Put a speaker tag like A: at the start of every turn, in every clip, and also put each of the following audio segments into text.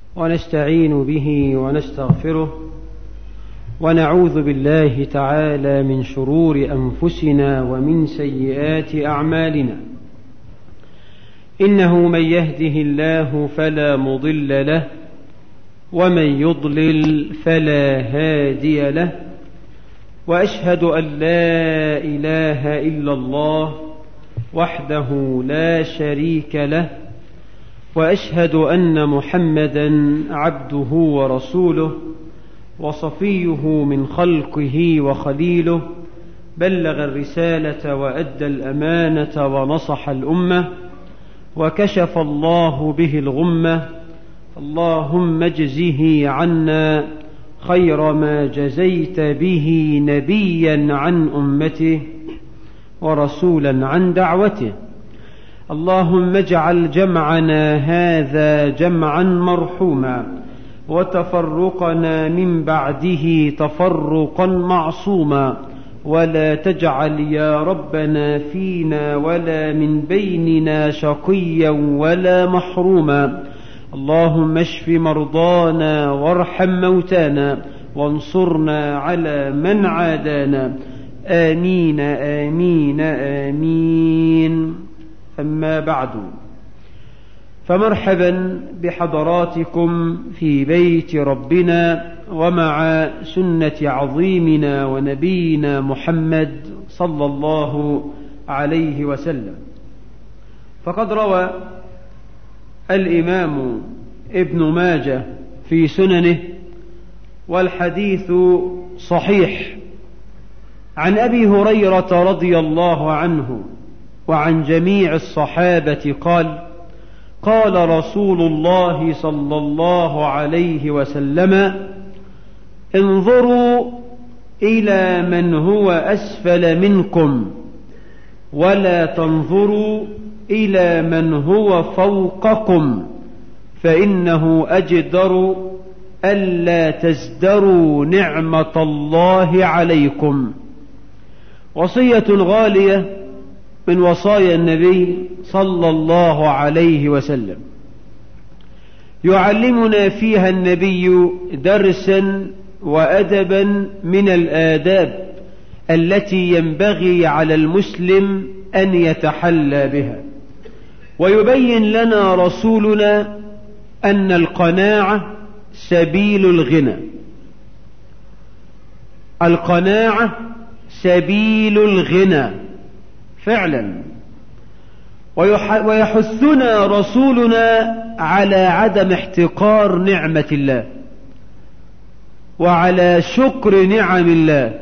A: ونستعين به ونستغفره ونعوذ بالله تعالى من شرور انفسنا ومن سيئات اعمالنا انه من يهده الله فلا مضل له ومن يضلل فلا هادي له واشهد ان لا اله الا الله وحده لا شريك له واشهد ان محمدا عبده ورسوله وصفيه من خلقه وخليله بلغ الرساله وادى الامانه ونصح الامه وكشف الله به الغمه اللهم اجزه عنا خير ما جزيت به نبيا عن امته ورسولا عن دعوته اللهم اجعل جمعنا هذا جمعا مرحوما وتفرقنا من بعده تفرقا معصوما ولا تجعل يا ربنا فينا ولا من بيننا شقيا ولا محروما اللهم اشف مرضانا وارحم موتانا وانصرنا على من عادانا امين امين امين اما بعد فمرحبا بحضراتكم في بيت ربنا ومع سنه عظيمنا ونبينا محمد صلى الله عليه وسلم فقد روى الامام ابن ماجه في سننه والحديث صحيح عن ابي هريره رضي الله عنه وعن جميع الصحابه قال قال رسول الله صلى الله عليه وسلم انظروا الى من هو اسفل منكم ولا تنظروا الى من هو فوقكم فانه اجدر الا تزدروا نعمه الله عليكم وصيه غاليه من وصايا النبي صلى الله عليه وسلم يعلمنا فيها النبي درسا وادبا من الاداب التي ينبغي على المسلم ان يتحلى بها ويبين لنا رسولنا ان القناعه سبيل الغنى القناعه سبيل الغنى فعلا ويحثنا رسولنا على عدم احتقار نعمه الله وعلى شكر نعم الله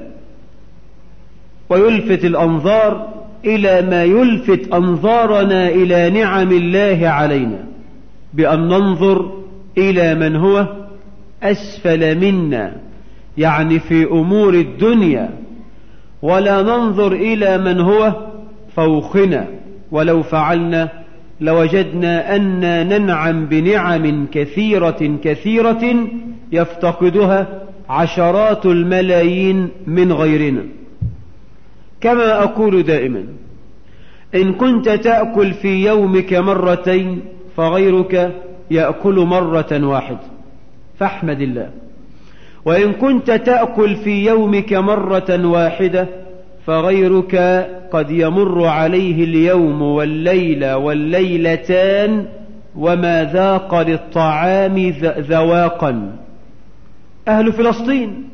A: ويلفت الانظار الى ما يلفت انظارنا الى نعم الله علينا بان ننظر الى من هو اسفل منا يعني في امور الدنيا ولا ننظر الى من هو فوقنا ولو فعلنا لوجدنا أن ننعم بنعم كثيرة كثيرة يفتقدها عشرات الملايين من غيرنا كما أقول دائما إن كنت تأكل في يومك مرتين فغيرك يأكل مرة واحدة فاحمد الله وإن كنت تأكل في يومك مرة واحدة فغيرك قد يمر عليه اليوم والليلة والليلتان وما ذاق للطعام ذواقا أهل فلسطين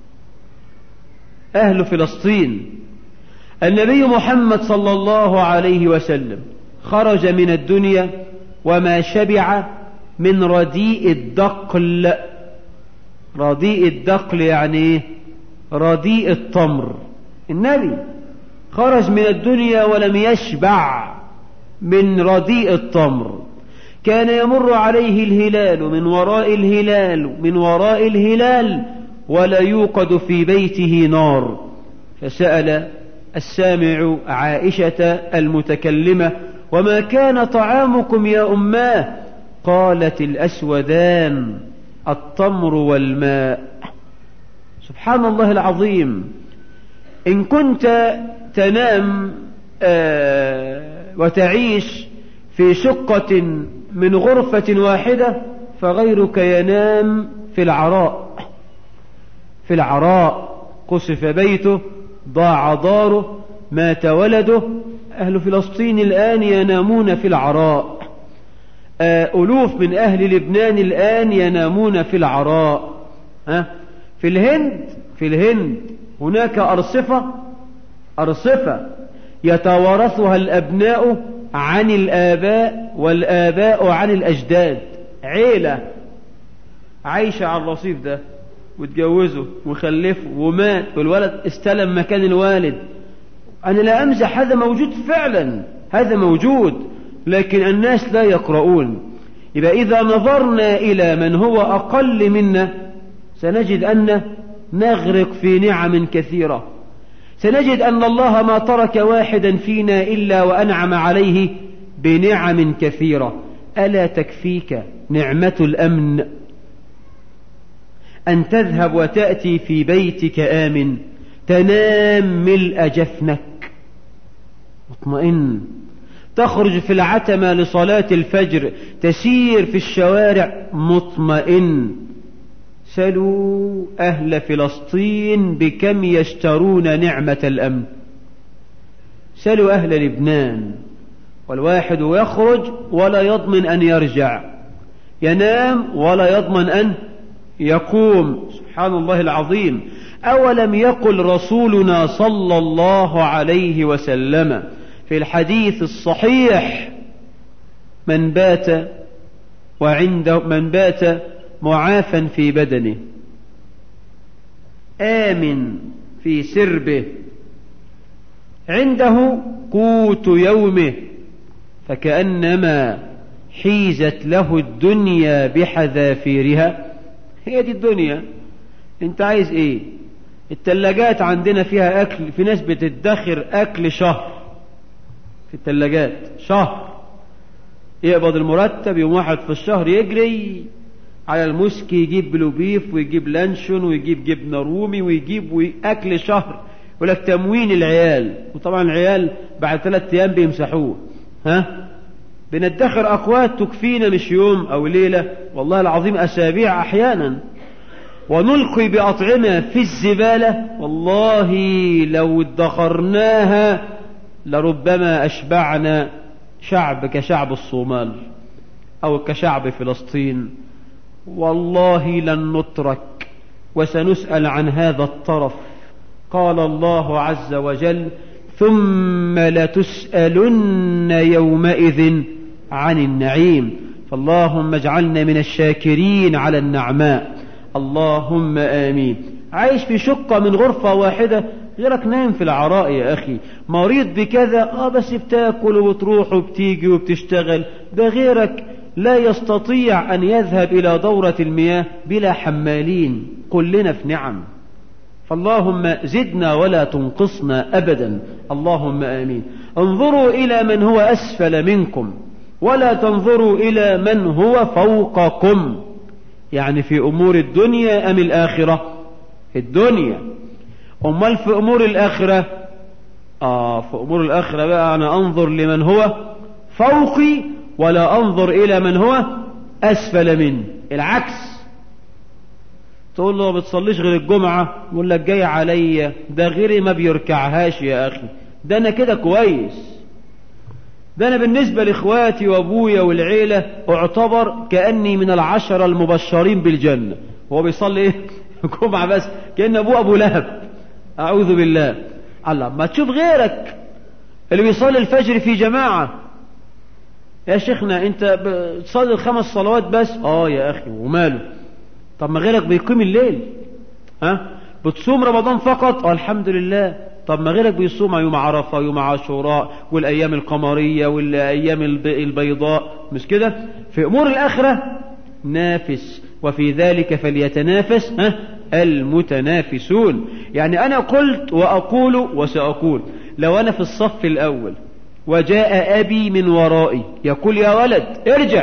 A: أهل فلسطين النبي محمد صلى الله عليه وسلم خرج من الدنيا وما شبع من رديء الدقل رديء الدقل يعني رديء التمر النبي خرج من الدنيا ولم يشبع من رديء التمر كان يمر عليه الهلال من وراء الهلال من وراء الهلال ولا يوقد في بيته نار فسأل السامع عائشة المتكلمة وما كان طعامكم يا أماه قالت الأسودان التمر والماء سبحان الله العظيم إن كنت تنام آه وتعيش في شقة من غرفة واحدة فغيرك ينام في العراء في العراء قصف بيته ضاع داره مات ولده أهل فلسطين الآن ينامون في العراء ألوف من أهل لبنان الآن ينامون في العراء في الهند في الهند هناك أرصفة أرصفة يتوارثها الأبناء عن الآباء والآباء عن الأجداد عيلة عايشة على الرصيف ده وتجوزه وخلفه ومات والولد استلم مكان الوالد أنا لا أمزح هذا موجود فعلا هذا موجود لكن الناس لا يقرؤون يبقى إذا نظرنا إلى من هو أقل منا سنجد أن نغرق في نعم كثيرة سنجد أن الله ما ترك واحدا فينا إلا وأنعم عليه بنعم كثيرة ألا تكفيك نعمة الأمن أن تذهب وتأتي في بيتك آمن تنام ملء جفنك مطمئن تخرج في العتمة لصلاة الفجر تسير في الشوارع مطمئن سلوا أهل فلسطين بكم يشترون نعمة الأمن سلوا أهل لبنان والواحد يخرج ولا يضمن أن يرجع ينام ولا يضمن أن يقوم سبحان الله العظيم أولم يقل رسولنا صلى الله عليه وسلم في الحديث الصحيح من بات وعنده من بات معافا في بدنه آمن في سربه عنده قوت يومه فكأنما حيزت له الدنيا بحذافيرها هي دي الدنيا انت عايز ايه التلاجات عندنا فيها اكل في ناس بتدخر اكل شهر في التلاجات شهر يقبض المرتب يوم واحد في الشهر يجري على المسك يجيب بلو بيف ويجيب لانشون ويجيب جبنه رومي ويجيب اكل شهر يقول لك تموين العيال وطبعا العيال بعد ثلاث ايام بيمسحوه ها بندخر اقوات تكفينا مش يوم او ليله والله العظيم اسابيع احيانا ونلقي باطعمه في الزباله والله لو ادخرناها لربما اشبعنا شعب كشعب الصومال او كشعب فلسطين والله لن نترك وسنسأل عن هذا الطرف قال الله عز وجل ثم لتسألن يومئذ عن النعيم فاللهم اجعلنا من الشاكرين على النعماء اللهم آمين عايش في شقة من غرفة واحدة غيرك نايم في العراء يا أخي مريض بكذا آه بس بتاكل وبتروح وبتيجي وبتشتغل ده غيرك لا يستطيع أن يذهب إلى دورة المياه بلا حمالين كلنا في نعم فاللهم زدنا ولا تنقصنا أبدا اللهم آمين انظروا إلى من هو أسفل منكم ولا تنظروا إلى من هو فوقكم يعني في أمور الدنيا أم الآخرة الدنيا أمال في أمور الآخرة آه في أمور الآخرة بقى أنا أنظر لمن هو فوقي ولا أنظر إلى من هو أسفل مني العكس تقول له ما بتصليش غير الجمعة يقول لك جاي عليا ده غيري ما بيركعهاش يا أخي ده أنا كده كويس ده أنا بالنسبة لإخواتي وأبويا والعيلة أعتبر كأني من العشرة المبشرين بالجنة هو بيصلي إيه جمعة بس كأن أبوه أبو لهب أعوذ بالله الله ما تشوف غيرك اللي بيصلي الفجر في جماعة يا شيخنا انت بتصلي الخمس صلوات بس اه يا اخي وماله طب ما غيرك بيقيم الليل ها بتصوم رمضان فقط اه الحمد لله طب ما غيرك بيصوم يوم عرفة ويوم عاشوراء والأيام القمرية والأيام البيضاء مش كده في أمور الآخرة نافس وفي ذلك فليتنافس ها المتنافسون يعني أنا قلت وأقول وسأقول لو أنا في الصف الأول وجاء أبي من ورائي يقول يا ولد ارجع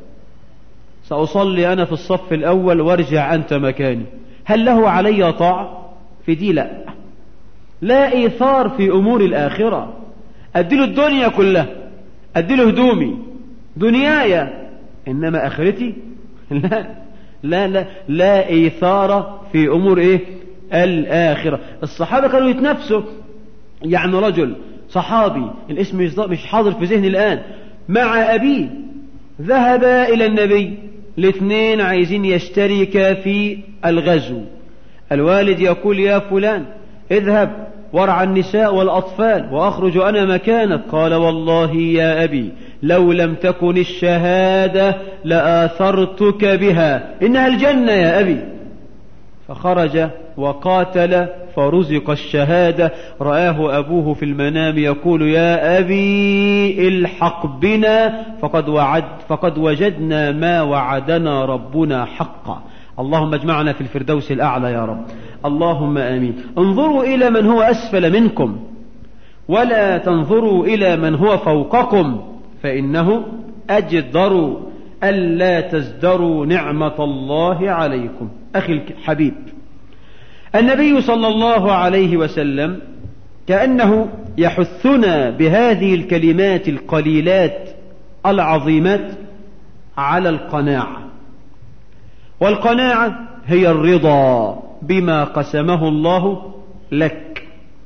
A: سأصلي أنا في الصف الأول وارجع أنت مكاني هل له علي طاعة في دي لا لا إيثار في أمور الآخرة أديله الدنيا كلها أديله هدومي دنياي إنما آخرتي لا لا لا لا إيثار في أمور إيه الآخرة الصحابة كانوا يتنافسوا يعني رجل صحابي الاسم مش حاضر في ذهني الآن مع أبيه ذهب إلى النبي الاثنين عايزين يشترك في الغزو الوالد يقول يا فلان اذهب وارعى النساء والأطفال وأخرج أنا مكانك قال والله يا أبي لو لم تكن الشهادة لآثرتك بها إنها الجنة يا أبي فخرج وقاتل فرزق الشهادة رآه أبوه في المنام يقول يا أبي الحق بنا فقد, وعد فقد وجدنا ما وعدنا ربنا حقا اللهم اجمعنا في الفردوس الأعلى يا رب اللهم آمين انظروا إلى من هو أسفل منكم ولا تنظروا إلى من هو فوقكم فإنه أجدر ألا تزدروا نعمة الله عليكم أخي الحبيب النبي صلى الله عليه وسلم كأنه يحثنا بهذه الكلمات القليلات العظيمات على القناعة والقناعة هي الرضا بما قسمه الله لك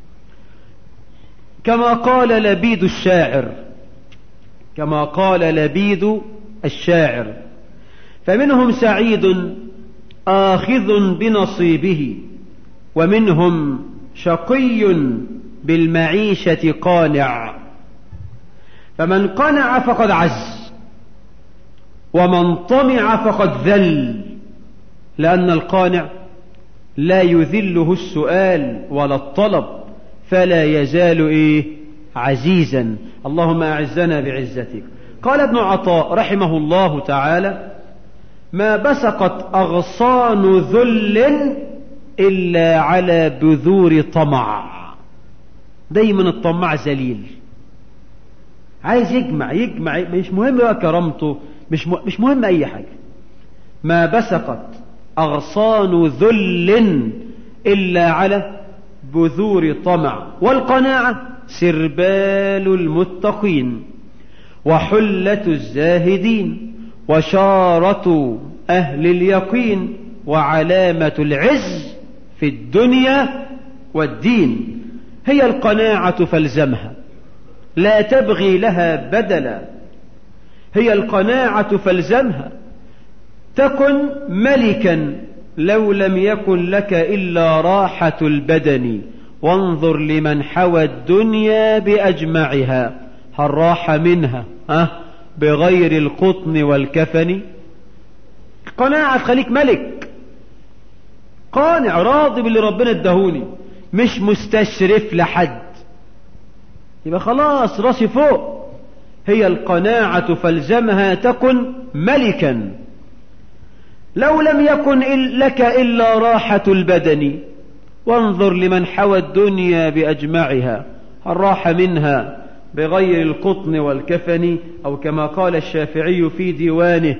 A: كما قال لبيد الشاعر كما قال لبيد الشاعر فمنهم سعيد آخذ بنصيبه ومنهم شقي بالمعيشة قانع فمن قنع فقد عز ومن طمع فقد ذل لأن القانع لا يذله السؤال ولا الطلب فلا يزال إيه عزيزا اللهم أعزنا بعزتك قال ابن عطاء رحمه الله تعالى ما بسقت أغصان ذل إلا على بذور طمع دايما الطماع ذليل عايز يجمع يجمع مش مهم بقى كرامته مش مش مهم أي حاجة ما بسقت أغصان ذل إلا على بذور طمع والقناعة سربال المتقين وحلة الزاهدين وشارة أهل اليقين وعلامة العز في الدنيا والدين هي القناعة فالزمها لا تبغي لها بدلا هي القناعة فالزمها تكن ملكا لو لم يكن لك إلا راحة البدن وانظر لمن حوى الدنيا بأجمعها هل راح منها أه بغير القطن والكفن قناعة خليك ملك قانع راضي باللي ربنا ادهوني مش مستشرف لحد يبقى خلاص راسي فوق هي القناعة فالزمها تكن ملكا لو لم يكن لك إلا راحة البدن وانظر لمن حوى الدنيا بأجمعها الراحة منها بغير القطن والكفن أو كما قال الشافعي في ديوانه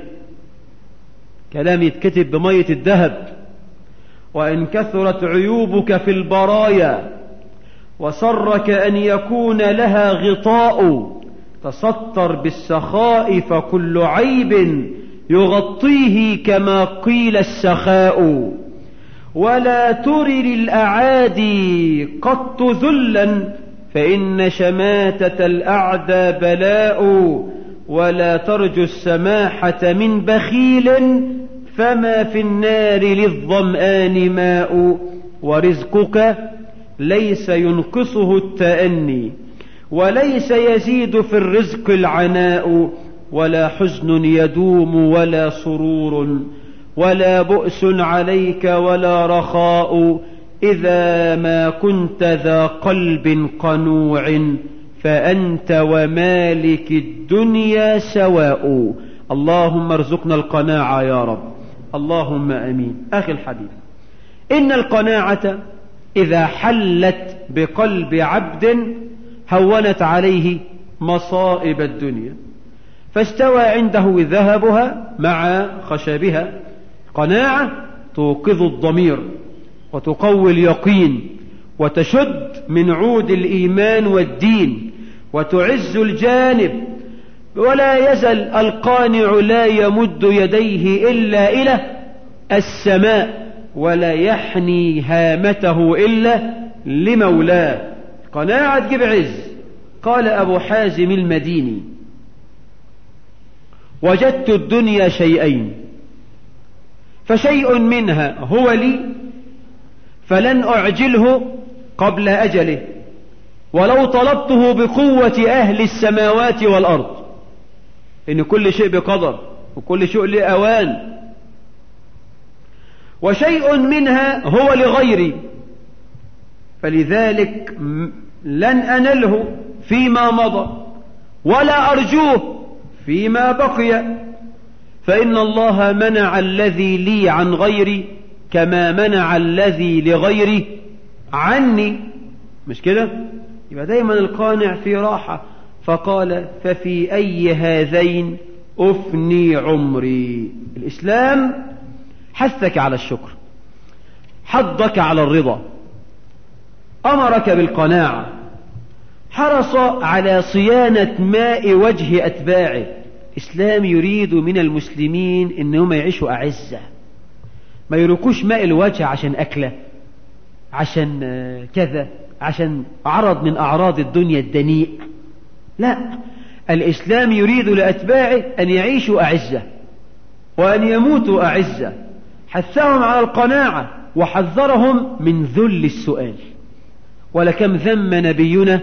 A: كلام يتكتب بمية الذهب وإن كثرت عيوبك في البرايا وسرك أن يكون لها غطاء تسطر بالسخاء فكل عيب يغطيه كما قيل السخاء ولا تر للأعادي قط ذلا فإن شماتة الأعدى بلاء ولا ترجو السماحة من بخيل فما في النار للظمآن ماء ورزقك ليس ينقصه التأني وليس يزيد في الرزق العناء ولا حزن يدوم ولا سرور ولا بؤس عليك ولا رخاء إذا ما كنت ذا قلب قنوع فأنت ومالك الدنيا سواء اللهم ارزقنا القناعة يا رب اللهم امين اخي الحبيب ان القناعه اذا حلت بقلب عبد هونت عليه مصائب الدنيا فاستوى عنده ذهبها مع خشبها قناعه توقظ الضمير وتقوي اليقين وتشد من عود الايمان والدين وتعز الجانب ولا يزل القانع لا يمد يديه إلا إلى السماء ولا يحني هامته إلا لمولاه قناعة تجيب عز قال أبو حازم المديني وجدت الدنيا شيئين فشيء منها هو لي فلن أعجله قبل أجله ولو طلبته بقوة أهل السماوات والأرض إن كل شيء بقدر وكل شيء له أوان وشيء منها هو لغيري فلذلك لن أنله فيما مضى ولا أرجوه فيما بقي فإن الله منع الذي لي عن غيري كما منع الذي لغيري عني مش كده يبقى دايما القانع في راحة فقال ففي أي هذين أفني عمري الإسلام حثك على الشكر حضك على الرضا أمرك بالقناعة حرص على صيانة ماء وجه أتباعه إسلام يريد من المسلمين إنهم يعيشوا أعزة ما يركوش ماء الوجه عشان أكله عشان كذا عشان عرض من أعراض الدنيا الدنيء لا الإسلام يريد لأتباعه أن يعيشوا أعزة وأن يموتوا أعزة حثهم على القناعة وحذرهم من ذل السؤال ولكم ذم نبينا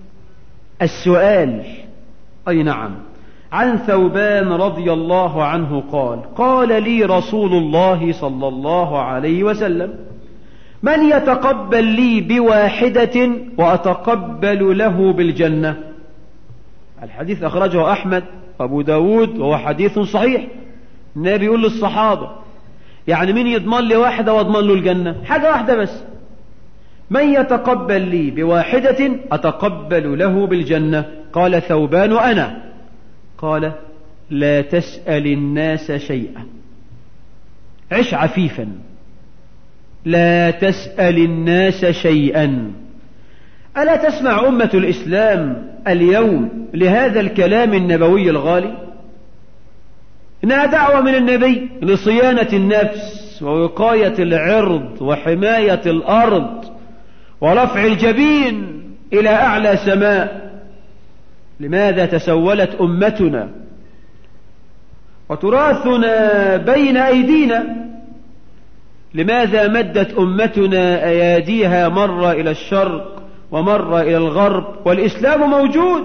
A: السؤال أي نعم عن ثوبان رضي الله عنه قال قال لي رسول الله صلى الله عليه وسلم من يتقبل لي بواحدة وأتقبل له بالجنة الحديث أخرجه أحمد وأبو داود وهو حديث صحيح النبي يقول للصحابة يعني مين يضمن لي واحدة واضمن له الجنة حاجة واحدة بس من يتقبل لي بواحدة أتقبل له بالجنة قال ثوبان وأنا قال لا تسأل الناس شيئا عش عفيفا لا تسأل الناس شيئا ألا تسمع أمة الإسلام اليوم لهذا الكلام النبوي الغالي إنها دعوة من النبي لصيانة النفس ووقاية العرض وحماية الأرض ورفع الجبين إلى أعلى سماء لماذا تسولت أمتنا وتراثنا بين أيدينا لماذا مدت أمتنا أياديها مرة إلى الشرق ومرة إلى الغرب والإسلام موجود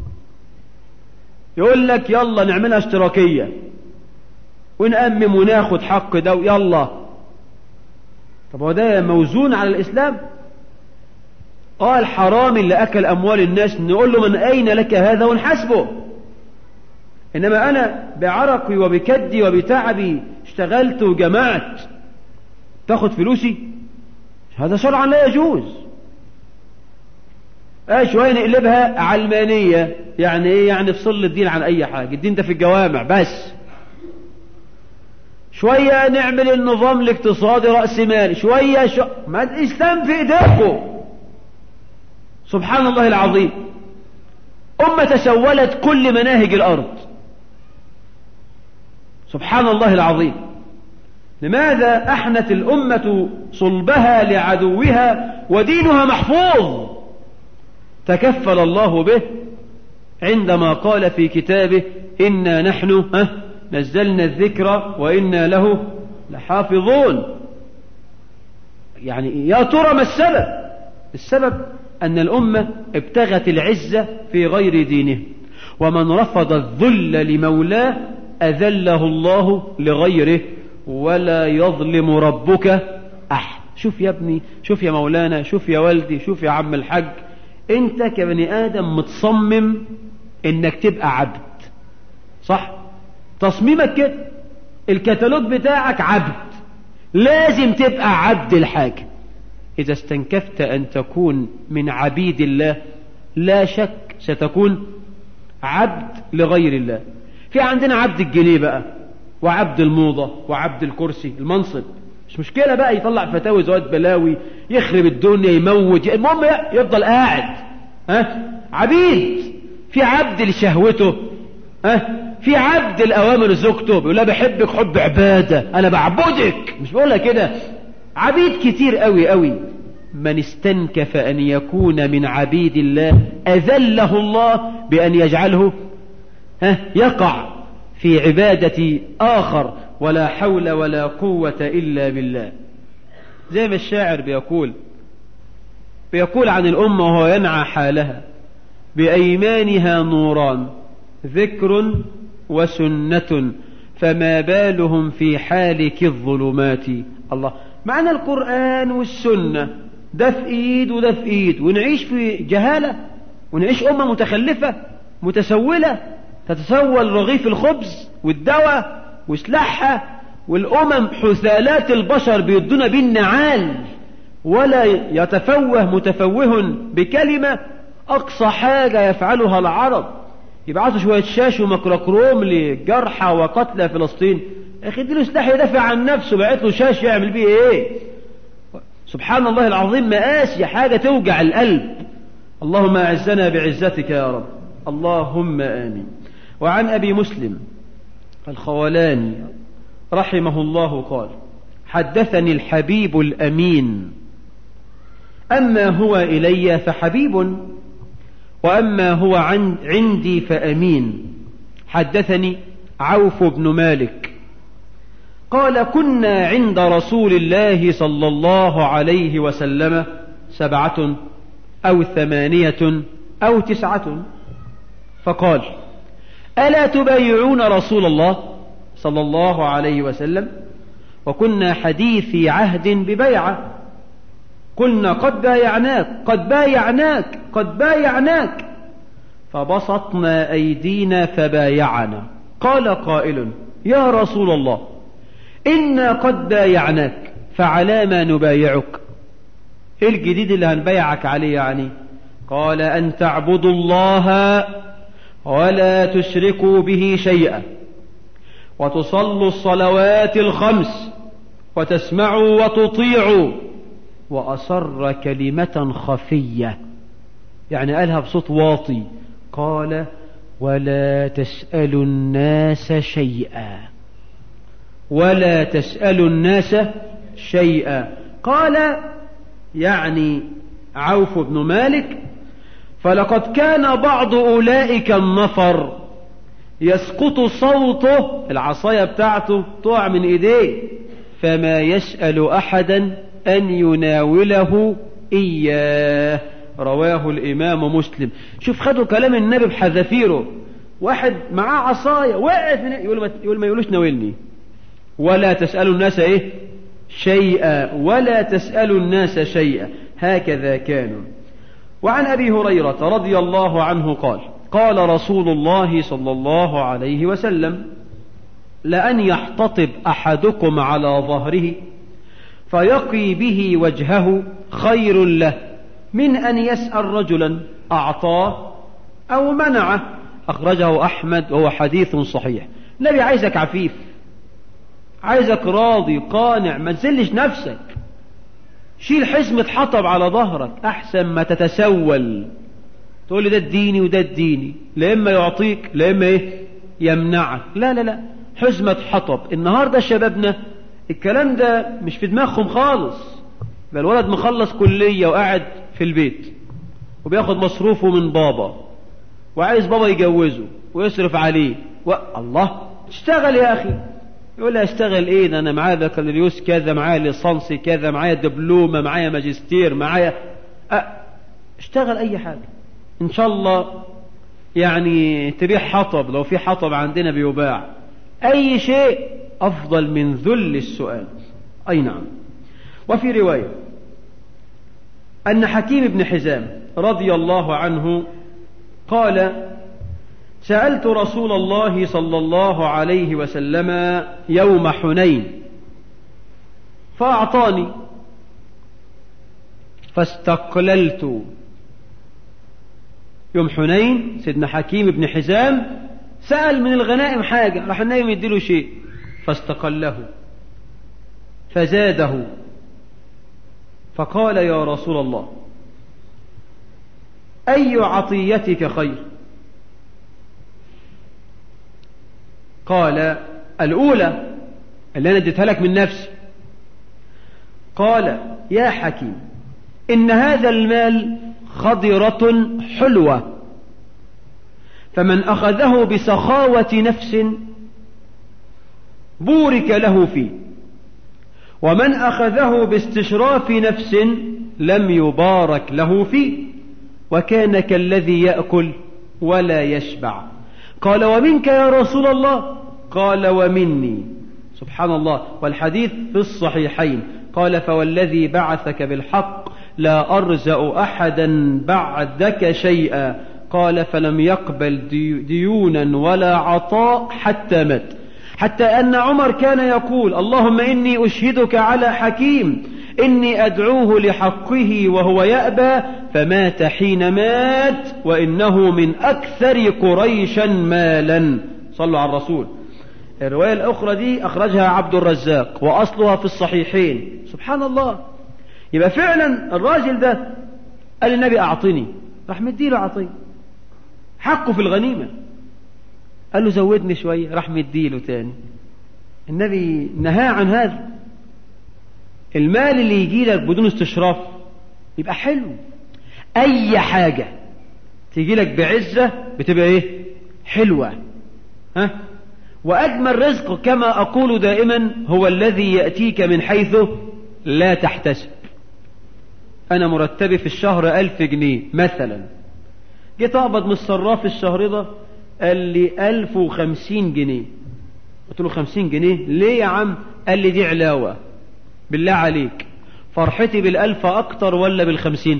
A: يقول لك يلا نعملها اشتراكية ونأمم وناخد حق ده يلا طب هو ده موزون على الإسلام قال حرام اللي أكل أموال الناس نقول له من أين لك هذا ونحاسبه إنما أنا بعرقي وبكدي وبتعبي اشتغلت وجمعت تاخد فلوسي هذا شرعا لا يجوز اه شوية نقلبها علمانية يعني ايه يعني فصل الدين عن اي حاجة الدين ده في الجوامع بس شوية نعمل النظام الاقتصادي رأس مال شوية شو... ما الإسلام في إيديكم سبحان الله العظيم أمة تسولت كل مناهج الأرض سبحان الله العظيم لماذا أحنت الأمة صلبها لعدوها ودينها محفوظ تكفل الله به عندما قال في كتابه إنا نحن نزلنا الذكر وإنا له لحافظون يعني يا ترى ما السبب السبب أن الأمة ابتغت العزة في غير دينه ومن رفض الذل لمولاه أذله الله لغيره ولا يظلم ربك أحد شوف يا ابني شوف يا مولانا شوف يا والدي شوف يا عم الحج انت كبني آدم متصمم انك تبقى عبد صح تصميمك كده الكتالوج بتاعك عبد لازم تبقى عبد الحاجة إذا استنكفت أن تكون من عبيد الله لا شك ستكون عبد لغير الله في عندنا عبد الجنيه بقى وعبد الموضة وعبد الكرسي المنصب مش مشكلة بقى يطلع فتاوي زواد بلاوي يخرب الدنيا يموت المهم يفضل قاعد ها عبيد في عبد لشهوته أه في عبد الأوامر زوجته بيقول لها بحبك حب عبادة أنا بعبدك مش بقولها كده عبيد كتير قوي قوي من استنكف أن يكون من عبيد الله أذله الله بأن يجعله ها يقع في عبادة آخر ولا حول ولا قوة إلا بالله زي ما الشاعر بيقول بيقول عن الأمة وهو ينعى حالها بأيمانها نوران ذكر وسنة فما بالهم في حالك الظلمات الله معنى القرآن والسنة ده في ايد وده في ايد ونعيش في جهالة ونعيش أمة متخلفة متسولة تتسول رغيف الخبز والدواء وسلاحها والأمم حثالات البشر بيدون بالنعال ولا يتفوه متفوه بكلمة أقصى حاجة يفعلها العرب يبعثوا شوية شاش ومكركروم لجرحى وقتلى فلسطين أخي اديله سلاح يدافع عن نفسه بعت له شاش يعمل بيه إيه سبحان الله العظيم مآسي حاجة توجع القلب اللهم أعزنا بعزتك يا رب اللهم آمين وعن أبي مسلم الخولاني رحمه الله قال حدثني الحبيب الأمين أما هو إلي فحبيب وأما هو عندي فأمين حدثني عوف بن مالك قال كنا عند رسول الله صلى الله عليه وسلم سبعة أو ثمانية أو تسعة فقال ألا تبايعون رسول الله صلى الله عليه وسلم وكنا حديثي عهد ببيعة قلنا قد بايعناك قد بايعناك قد بايعناك فبسطنا أيدينا فبايعنا قال قائل يا رسول الله إنا قد بايعناك فعلى ما نبايعك إيه الجديد اللي هنبايعك عليه يعني قال أن تعبدوا الله ولا تشركوا به شيئا وتصلوا الصلوات الخمس وتسمعوا وتطيعوا وأصر كلمة خفية يعني قالها بصوت واطي قال ولا تسألوا الناس شيئا ولا تسألوا الناس شيئا قال يعني عوف بن مالك فلقد كان بعض أولئك النفر يسقط صوته العصاية بتاعته تقع من ايديه فما يسأل أحدا أن يناوله إياه رواه الإمام مسلم شوف خدوا كلام النبي بحذافيره واحد معاه عصاية وقعت من يقول ما, يقول ما يقولوش ناولني ولا تسألوا الناس إيه شيئا ولا تسألوا الناس شيئا هكذا كانوا وعن أبي هريرة رضي الله عنه قال قال رسول الله صلى الله عليه وسلم لأن يحتطب أحدكم على ظهره فيقي به وجهه خير له من أن يسأل رجلا أعطاه أو منعه أخرجه أحمد وهو حديث صحيح النبي عايزك عفيف عايزك راضي قانع ما تزلش نفسك شيل حزمة حطب على ظهرك أحسن ما تتسول تقول لي ده الديني وده الديني لا إما يعطيك لا إما إيه يمنعك لا لا لا حزمة حطب النهاردة شبابنا الكلام ده مش في دماغهم خالص بل الولد مخلص كلية وقاعد في البيت وبياخد مصروفه من بابا وعايز بابا يجوزه ويصرف عليه و... الله اشتغل يا أخي يقول لي اشتغل ايه ده انا معايا بكالوريوس كذا معايا ليسانسي كذا معايا دبلومة معايا ماجستير معايا أه اشتغل اي حاجة ان شاء الله يعني تبيع حطب لو في حطب عندنا بيباع اي شيء افضل من ذل السؤال اي نعم وفي رواية ان حكيم بن حزام رضي الله عنه قال سألت رسول الله صلى الله عليه وسلم يوم حنين فأعطاني فاستقللت يوم حنين سيدنا حكيم بن حزام سأل من الغنائم حاجة راح النايم يديله شيء فاستقله فزاده فقال يا رسول الله أي عطيتك خير قال الأولى اللي أنا اديتها لك من نفسي قال يا حكيم إن هذا المال خضرة حلوة فمن أخذه بسخاوة نفس بورك له فيه ومن أخذه باستشراف نفس لم يبارك له فيه وكان كالذي يأكل ولا يشبع قال ومنك يا رسول الله قال ومني سبحان الله والحديث في الصحيحين قال فوالذي بعثك بالحق لا أرزأ أحدا بعدك شيئا قال فلم يقبل ديونا ولا عطاء حتى مات حتى أن عمر كان يقول اللهم إني أشهدك على حكيم إني أدعوه لحقه وهو يأبى فمات حين مات وإنه من أكثر قريشا مالا صلوا على الرسول الرواية الأخرى دي أخرجها عبد الرزاق وأصلها في الصحيحين سبحان الله يبقى فعلا الراجل ده قال النبي أعطني راح مديله عطيه حقه في الغنيمة قال له زودني شوية راح مديله تاني النبي نهى عن هذا المال اللي يجي لك بدون استشراف يبقى حلو أي حاجة تيجي لك بعزة بتبقى إيه حلوة ها وأجمل رزق كما أقول دائما هو الذي يأتيك من حيث لا تحتسب أنا مرتبي في الشهر ألف جنيه مثلا جيت أقبض من الصراف الشهر ده قال لي ألف وخمسين جنيه قلت له خمسين جنيه ليه يا عم قال لي دي علاوة بالله عليك فرحتي بالألف أكتر ولا بالخمسين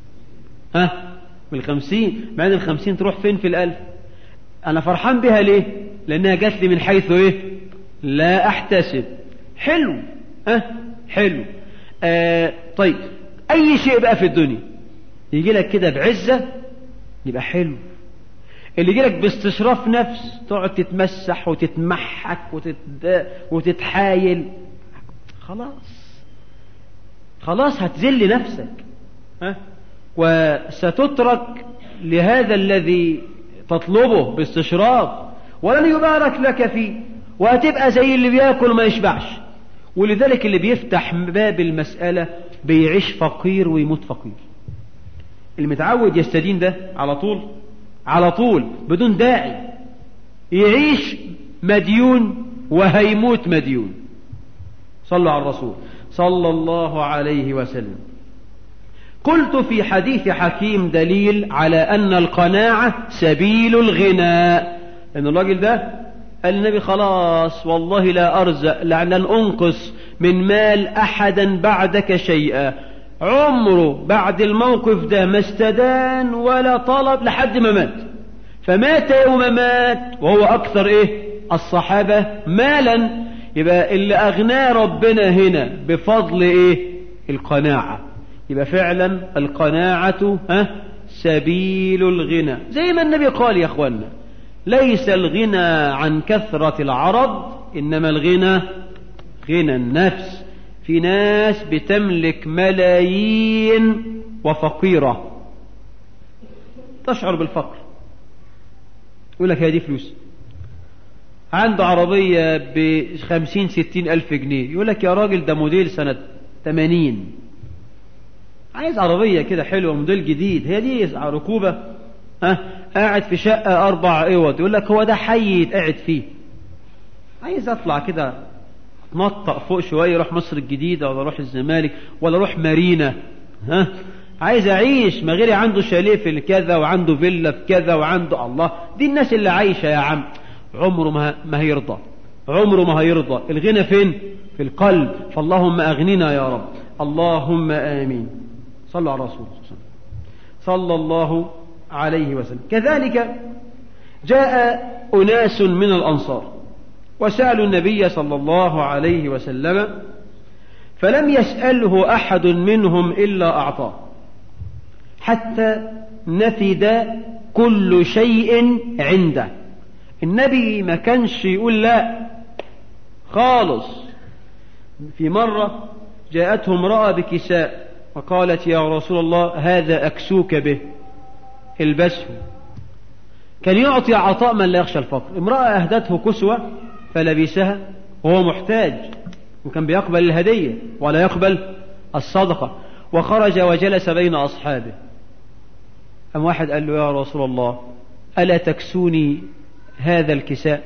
A: ها بالخمسين مع ان الخمسين تروح فين في الألف أنا فرحان بها ليه لأنها جات لي من حيث إيه لا أحتسب حلو ها حلو آه طيب أي شيء بقى في الدنيا يجي لك كده بعزة يبقى حلو اللي يجي لك باستشراف نفس تقعد تتمسح وتتمحك وتت... وتتحايل خلاص خلاص هتذل نفسك ها وستترك لهذا الذي تطلبه باستشراف ولن يبارك لك فيه وهتبقى زي اللي بياكل ما يشبعش ولذلك اللي بيفتح باب المسألة بيعيش فقير ويموت فقير اللي متعود يستدين ده على طول على طول بدون داعي يعيش مديون وهيموت مديون صلوا على الرسول صلى الله عليه وسلم قلت في حديث حكيم دليل على أن القناعة سبيل الغنى لأن الراجل ده قال النبي خلاص والله لا أرزق لأن أنقص من مال أحدا بعدك شيئا عمره بعد الموقف ده ما استدان ولا طلب لحد ما مات فمات يوم مات وهو أكثر إيه الصحابة مالا يبقى اللي أغناه ربنا هنا بفضل إيه القناعة يبقى فعلا القناعة ها سبيل الغنى زي ما النبي قال يا أخوانا ليس الغنى عن كثرة العرض إنما الغنى غنى النفس في ناس بتملك ملايين وفقيرة تشعر بالفقر يقول لك هذه فلوس عنده عربية بخمسين ستين ألف جنيه يقول لك يا راجل ده موديل سنة ثمانين عايز عربية كده حلوة موديل جديد هي دي ركوبة ها قاعد في شقة أربع أوض يقول لك هو ده حي قاعد فيه عايز أطلع كده اتنطق فوق شوية يروح مصر الجديدة ولا اروح الزمالك ولا اروح مارينا ها عايز اعيش ما غيري عنده شاليه في كذا وعنده فيلا في كذا وعنده الله دي الناس اللي عايشة يا عم عمره ما, ما هيرضى عمره ما هيرضى الغنى فين في القلب فاللهم أغننا يا رب اللهم آمين صلوا على رسول الله صلى الله عليه وسلم كذلك جاء أناس من الأنصار وسألوا النبي صلى الله عليه وسلم فلم يسأله أحد منهم إلا أعطاه حتى نفد كل شيء عنده النبي ما كانش يقول لا خالص في مرة جاءته امرأة بكساء وقالت يا رسول الله هذا أكسوك به البسه كان يعطي عطاء من لا يخشى الفقر امرأة أهدته كسوة فلبسها وهو محتاج وكان بيقبل الهدية ولا يقبل الصدقة وخرج وجلس بين أصحابه أم واحد قال له يا رسول الله ألا تكسوني هذا الكساء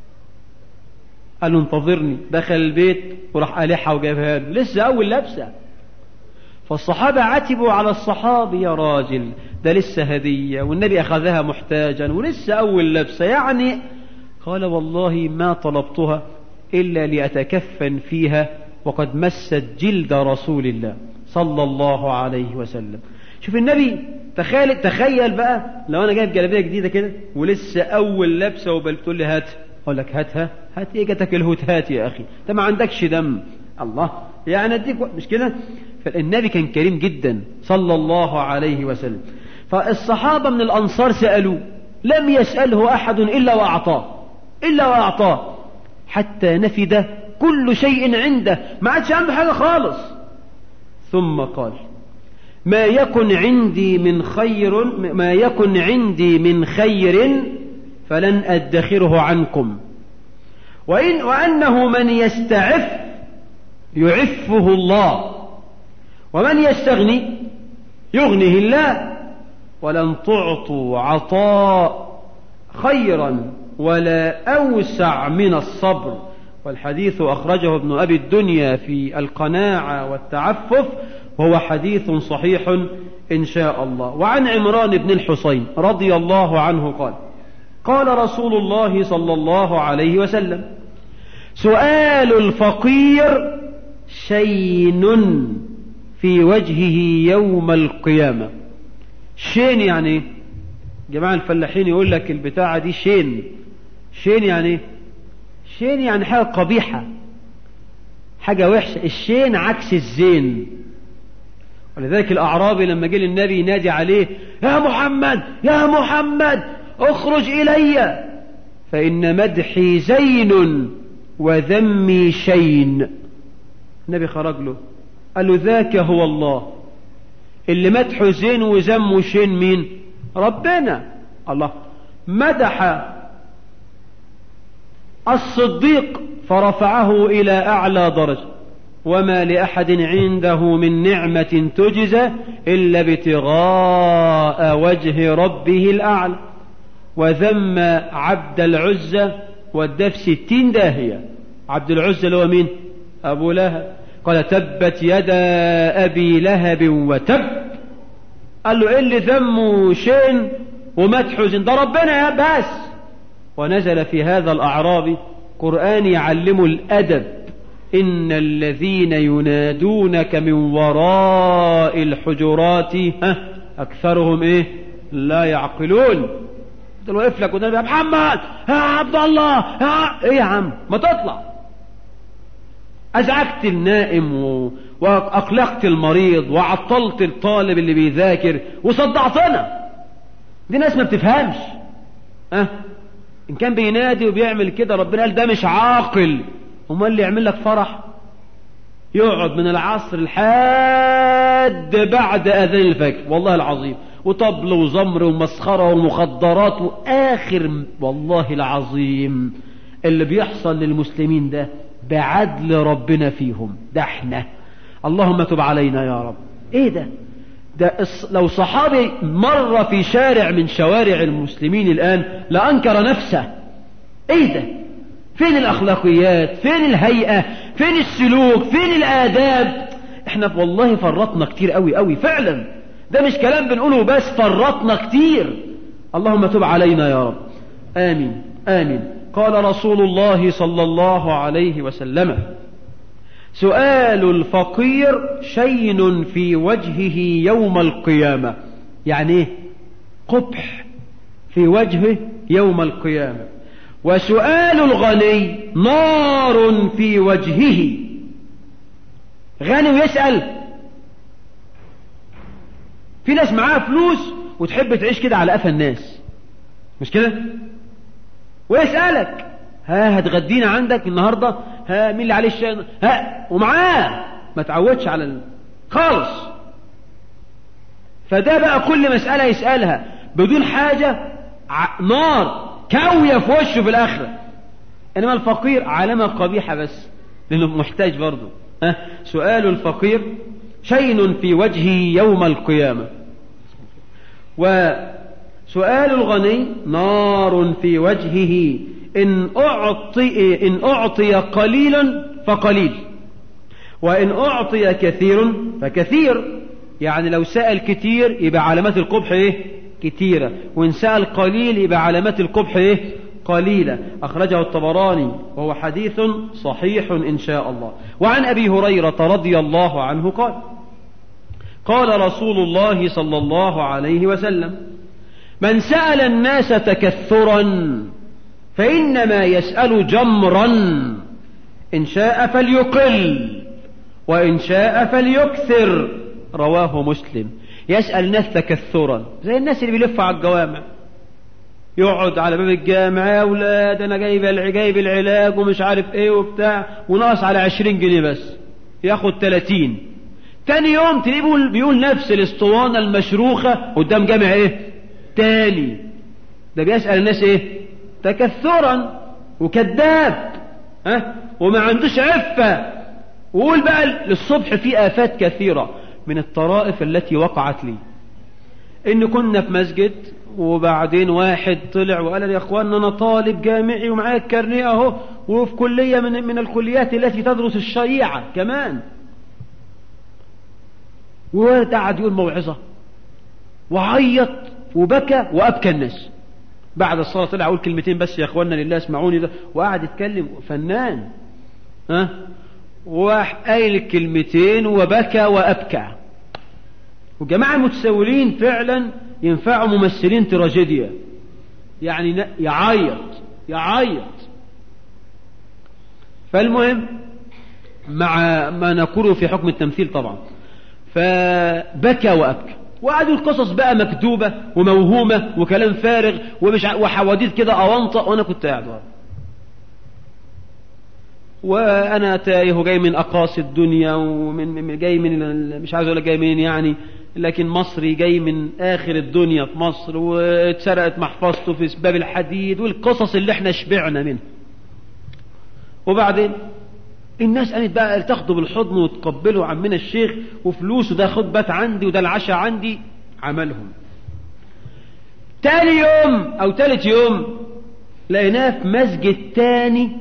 A: قال له انتظرني دخل البيت وراح قالحها وجابها له لسه أول لبسة فالصحابة عتبوا على الصحابي يا راجل ده لسه هدية والنبي أخذها محتاجا ولسه أول لبسة يعني قال والله ما طلبتها إلا لأتكفن فيها وقد مست جلد رسول الله صلى الله عليه وسلم شوف النبي تخيل تخيل بقى لو انا جايب جلابيه جديده كده ولسه اول لبسه وبتقول لي هات اقول لك هاتها هات ايه جاتك الهوت هات يا اخي انت ما عندكش دم الله يعني اديك مش كده فالنبي كان كريم جدا صلى الله عليه وسلم فالصحابه من الانصار سالوه لم يساله احد الا واعطاه الا واعطاه حتى نفد كل شيء عنده ما عادش عنده حاجه خالص ثم قال ما يكن عندي من خير ما يكن عندي من خير فلن أدخره عنكم وإن وأنه من يستعف يعفه الله ومن يستغني يغنيه الله ولن تعطوا عطاء خيرا ولا أوسع من الصبر والحديث أخرجه ابن أبي الدنيا في القناعة والتعفف وهو حديث صحيح إن شاء الله وعن عمران بن الحصين رضي الله عنه قال قال رسول الله صلى الله عليه وسلم سؤال الفقير شين في وجهه يوم القيامة شين يعني جماعة الفلاحين يقول لك البتاعة دي شين شين يعني شين يعني حاجة قبيحة حاجة وحشة الشين عكس الزين ولذلك الأعرابي لما جه للنبي ينادي عليه يا محمد يا محمد اخرج إلي فإن مدحي زين وذمي شين النبي خرج له قال له ذاك هو الله اللي مدحه زين وذمه شين مين ربنا الله مدح الصديق فرفعه إلى أعلى درجة وما لأحد عنده من نعمة تجزى إلا ابتغاء وجه ربه الأعلى وذم عبد العزة والدف ستين داهية عبد العزة اللي هو مين أبو لهب قال تبت يدا أبي لهب وتب قال له إيه اللي ذمه شين ومدحزن ده ربنا يا بس ونزل في هذا الأعرابي قرآن يعلم الأدب إن الذين ينادونك من وراء الحجرات ها أكثرهم إيه لا يعقلون قلت واقف لك قدام يا محمد يا عبد الله يا ايه يا عم ما تطلع ازعجت النائم و... واقلقت المريض وعطلت الطالب اللي بيذاكر وصدعتنا دي ناس ما بتفهمش ها أه؟ ان كان بينادي وبيعمل كده ربنا قال ده مش عاقل امال اللي يعمل لك فرح يقعد من العصر لحد بعد اذان الفجر والله العظيم وطبل وزمر ومسخرة ومخدرات وآخر والله العظيم اللي بيحصل للمسلمين ده بعدل ربنا فيهم ده احنا اللهم تب علينا يا رب ايه ده ده لو صحابي مر في شارع من شوارع المسلمين الآن لأنكر نفسه ايه ده فين الأخلاقيات فين الهيئة فين السلوك فين الآداب احنا والله فرطنا كتير قوي قوي فعلا ده مش كلام بنقوله بس فرطنا كتير اللهم تب علينا يا رب آمين آمين قال رسول الله صلى الله عليه وسلم سؤال الفقير شين في وجهه يوم القيامة يعني ايه قبح في وجهه يوم القيامة وسؤال الغني نار في وجهه غني ويسأل في ناس معاها فلوس وتحب تعيش كده على قفا الناس مش كده ويسألك ها هتغدينا عندك النهاردة ها مين اللي عليه الشاي ها ومعاه ما تعودش على ال... خالص فده بقى كل مسألة يسألها بدون حاجة نار كاوية في وشه في الآخرة إنما الفقير علامة قبيحة بس لأنه محتاج برضه أه؟ سؤال الفقير شين في وجهه يوم القيامة وسؤال الغني نار في وجهه إن أعطي, إن أعطي قليلا فقليل وإن أعطي كثير فكثير يعني لو سأل كتير يبقى علامات القبح إيه كتيرة وإن سأل قليل يبقى علامات القبح إيه قليلة أخرجه الطبراني وهو حديث صحيح إن شاء الله وعن أبي هريرة رضي الله عنه قال قال رسول الله صلى الله عليه وسلم من سأل الناس تكثرا فإنما يسأل جمرا إن شاء فليقل وإن شاء فليكثر رواه مسلم يسأل الناس تكثرا زي الناس اللي بيلفوا على الجوامع يقعد على باب الجامع يا اولاد انا جايب جايب العلاج ومش عارف ايه وبتاع وناقص على عشرين جنيه بس ياخد تلاتين تاني يوم تلاقيه بيقول, بيقول نفس الاسطوانة المشروخة قدام جامع ايه تاني ده بيسأل الناس ايه تكثرا وكذاب ها وما عندوش عفة وقول بقى للصبح في آفات كثيرة من الطرائف التي وقعت لي إن كنا في مسجد وبعدين واحد طلع وقال يا اخوان انا طالب جامعي ومعايا الكارنيه اهو وفي كليه من من الكليات التي تدرس الشريعه كمان وقعد يقول موعظه وعيط وبكى وابكى الناس بعد الصلاه طلع اقول كلمتين بس يا اخوانا لله اسمعوني ده وقعد يتكلم فنان ها وراح قايل الكلمتين وبكى وابكى والجماعه المتسولين فعلا ينفعوا ممثلين تراجيديا يعني يعيط يعيط فالمهم مع ما نقوله في حكم التمثيل طبعا فبكى وأبكى وقعدوا القصص بقى مكتوبة وموهومة وكلام فارغ ومش وحواديت كده أونطة وأنا كنت قاعد ورا وأنا تايه جاي من أقاصي الدنيا ومن جاي من مش عايز أقول جاي منين يعني لكن مصري جاي من آخر الدنيا في مصر واتسرقت محفظته في باب الحديد والقصص اللي احنا شبعنا منها وبعدين الناس قامت بقى تاخده بالحضن وتقبله عمنا الشيخ وفلوسه ده خد بات عندي وده العشاء عندي عملهم تاني يوم او تالت يوم لقيناه في مسجد تاني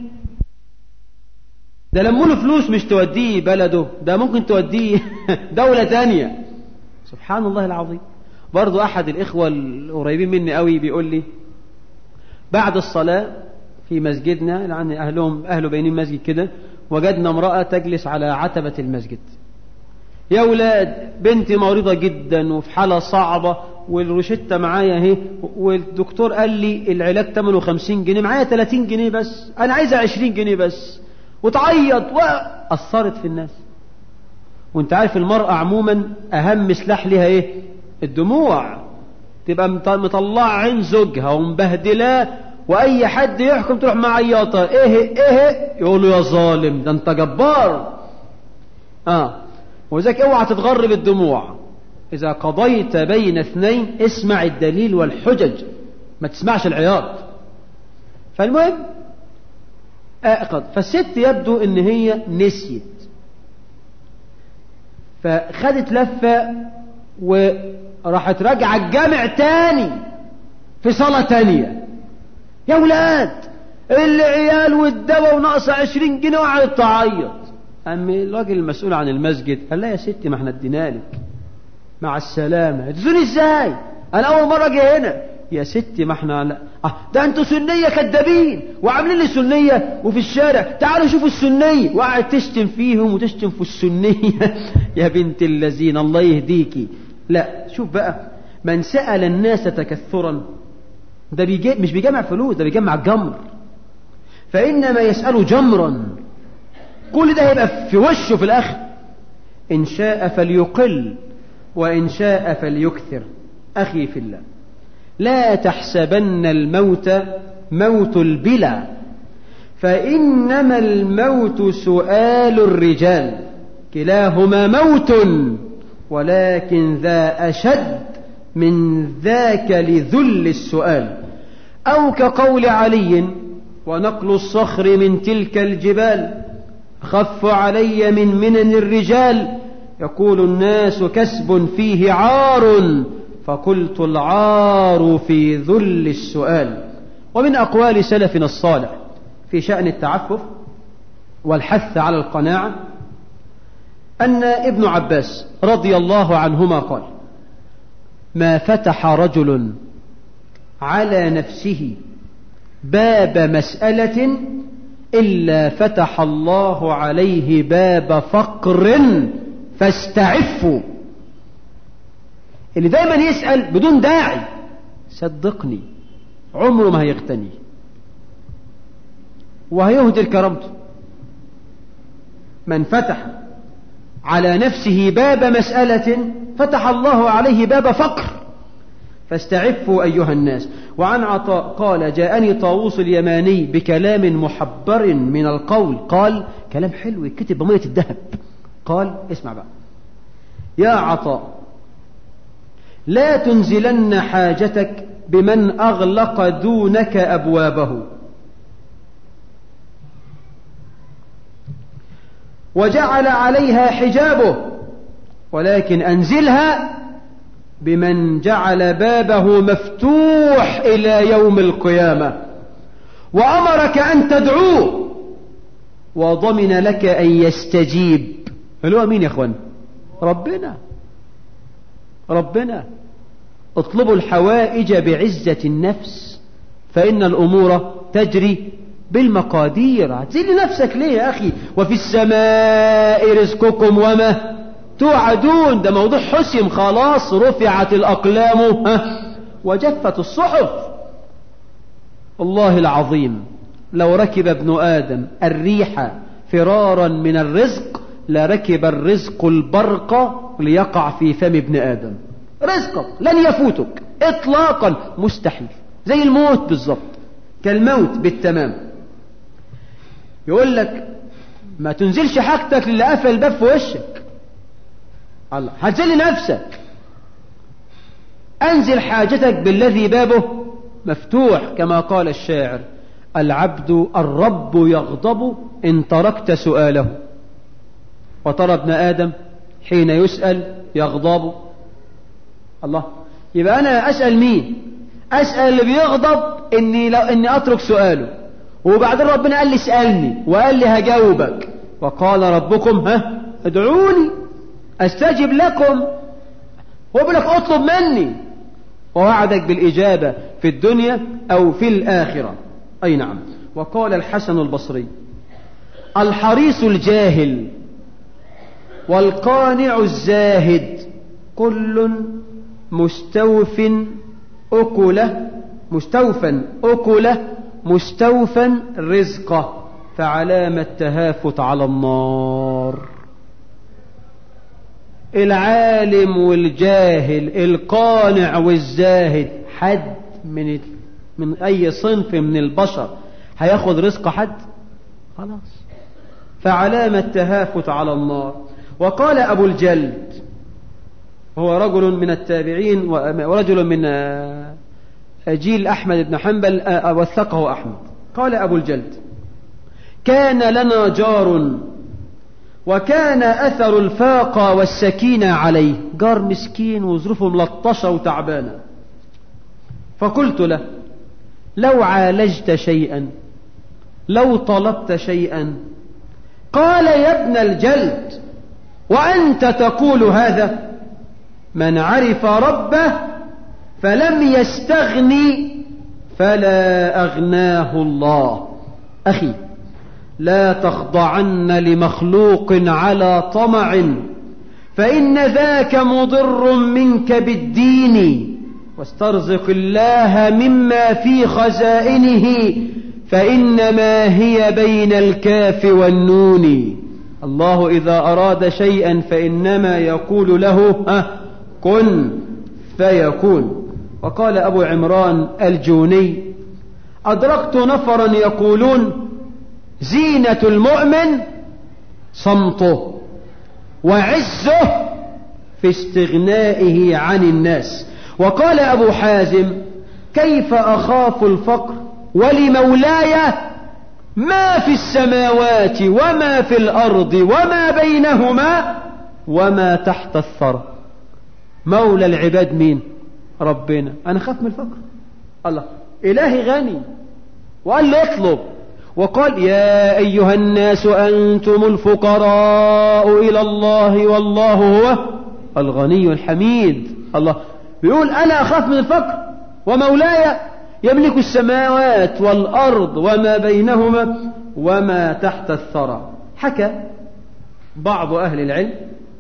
A: ده لموا له فلوس مش توديه بلده ده ممكن توديه دولة تانية سبحان الله العظيم برضو أحد الإخوة القريبين مني قوي بيقول لي بعد الصلاة في مسجدنا يعني أهلهم أهله بينين مسجد كده وجدنا امرأة تجلس على عتبة المسجد يا ولاد بنتي مريضة جدا وفي حالة صعبة والروشتة معايا اهي والدكتور قال لي العلاج ثمنه 50 جنيه معايا 30 جنيه بس انا عايزة 20 جنيه بس وتعيط وأثرت في الناس وانت عارف المرأة عموما أهم سلاح لها ايه الدموع تبقى مطلعة عين زوجها ومبهدلاه وأي حد يحكم تروح معيطة ايه ايه يقول له يا ظالم ده انت جبار اه وذلك اوعى تتغر بالدموع إذا قضيت بين اثنين اسمع الدليل والحجج ما تسمعش العياط فالمهم آه فالست يبدو ان هي نسيت فخدت لفة وراحت راجعة الجامع تاني في صلاة تانية يا ولاد العيال والدواء وناقصة عشرين جنيه وقعدت تعيط أم الراجل المسؤول عن المسجد قال لا يا ستي ما احنا ادينالك مع السلامة تزوني ازاي انا اول مرة اجي هنا يا ستي ما احنا لا آه ده انتوا سنية كدابين وعاملين لي سنية وفي الشارع تعالوا شوفوا السنية وقعد تشتم فيهم وتشتم في السنية يا بنت الذين الله يهديكي لا شوف بقى من سأل الناس تكثرا ده بيجي مش بيجمع فلوس ده بيجمع جمر فإنما يسأل جمرا كل ده هيبقى في وشه في الآخر إن شاء فليقل وإن شاء فليكثر أخي في الله لا تحسبن الموت موت البلا فإنما الموت سؤال الرجال كلاهما موت ولكن ذا أشد من ذاك لذل السؤال أو كقول علي ونقل الصخر من تلك الجبال خف علي من منن الرجال يقول الناس كسب فيه عار فقلت العار في ذل السؤال ومن أقوال سلفنا الصالح في شأن التعفف والحث على القناعة أن ابن عباس رضي الله عنهما قال ما فتح رجل على نفسه باب مسألة إلا فتح الله عليه باب فقر فاستعفوا اللي دايما يسأل بدون داعي صدقني عمره ما هيغتني وهيهدر كرامته من فتح على نفسه باب مسألة فتح الله عليه باب فقر فاستعفوا أيها الناس وعن عطاء قال جاءني طاووس اليماني بكلام محبر من القول قال كلام حلو يكتب بمية الذهب قال اسمع بقى يا عطاء لا تنزلن حاجتك بمن أغلق دونك أبوابه وجعل عليها حجابه ولكن أنزلها بمن جعل بابه مفتوح إلى يوم القيامة وأمرك أن تدعوه وضمن لك أن يستجيب هل هو مين يا أخوان ربنا ربنا اطلبوا الحوائج بعزة النفس فإن الأمور تجري بالمقادير هتزيد نفسك ليه يا أخي وفي السماء رزقكم وما توعدون ده موضوع حسم خلاص رفعت الأقلام ها وجفت الصحف الله العظيم لو ركب ابن آدم الريح فرارا من الرزق لركب الرزق البرق ليقع في فم ابن آدم رزقك لن يفوتك إطلاقا مستحيل زي الموت بالظبط كالموت بالتمام يقول لك ما تنزلش حاجتك للي قفل الباب في وشك الله هتزل نفسك أنزل حاجتك بالذي بابه مفتوح كما قال الشاعر العبد الرب يغضب إن تركت سؤاله وترى ابن آدم حين يسأل يغضب الله يبقى أنا أسأل مين أسأل اللي بيغضب إني, لو إني أترك سؤاله وبعدين ربنا قال لي اسألني وقال لي هجاوبك وقال ربكم ها ادعوني استجب لكم هو بيقول لك اطلب مني ووعدك بالإجابة في الدنيا أو في الآخرة أي نعم وقال الحسن البصري الحريص الجاهل والقانع الزاهد كل مستوف أكله مستوفا أكله مستوفا رزقه فعلامة التهافت على النار العالم والجاهل القانع والزاهد حد من من أي صنف من البشر هياخد رزق حد خلاص فعلامة التهافت على النار وقال أبو الجلد هو رجل من التابعين ورجل من جيل أحمد بن حنبل وثقه أحمد قال أبو الجلد كان لنا جار وكان أثر الفاقة والسكينة عليه جار مسكين وظروفه ملطشة وتعبانة فقلت له لو عالجت شيئا لو طلبت شيئا قال يا ابن الجلد وأنت تقول هذا من عرف ربه فلم يستغني فلا أغناه الله أخي لا تخضعن لمخلوق على طمع فإن ذاك مضر منك بالدين واسترزق الله مما في خزائنه فإنما هي بين الكاف والنون الله إذا أراد شيئا فإنما يقول له ها كن فيكون وقال أبو عمران الجوني أدركت نفرا يقولون زينة المؤمن صمته وعزه في استغنائه عن الناس وقال أبو حازم كيف أخاف الفقر ولمولاي ما في السماوات وما في الأرض وما بينهما وما تحت الثرى مولى العباد مين ربنا أنا خاف من الفقر الله إلهي غني وقال له اطلب وقال يا أيها الناس أنتم الفقراء إلى الله والله هو الغني الحميد الله بيقول أنا أخاف من الفقر ومولاي يملك السماوات والأرض وما بينهما وما تحت الثرى حكى بعض أهل العلم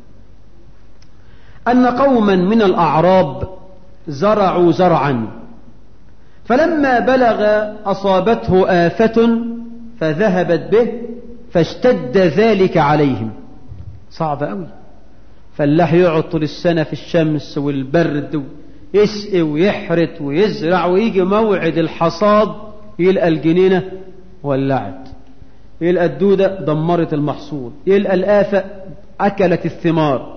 A: أن قوما من الأعراب زرعوا زرعا فلما بلغ أصابته آفة فذهبت به فاشتد ذلك عليهم صعب أوي فلاح يقعد طول السنة في الشمس والبرد يسقي ويحرث ويزرع ويجي موعد الحصاد يلقى الجنينة ولعت يلقى الدودة دمرت المحصول يلقى الآفة أكلت الثمار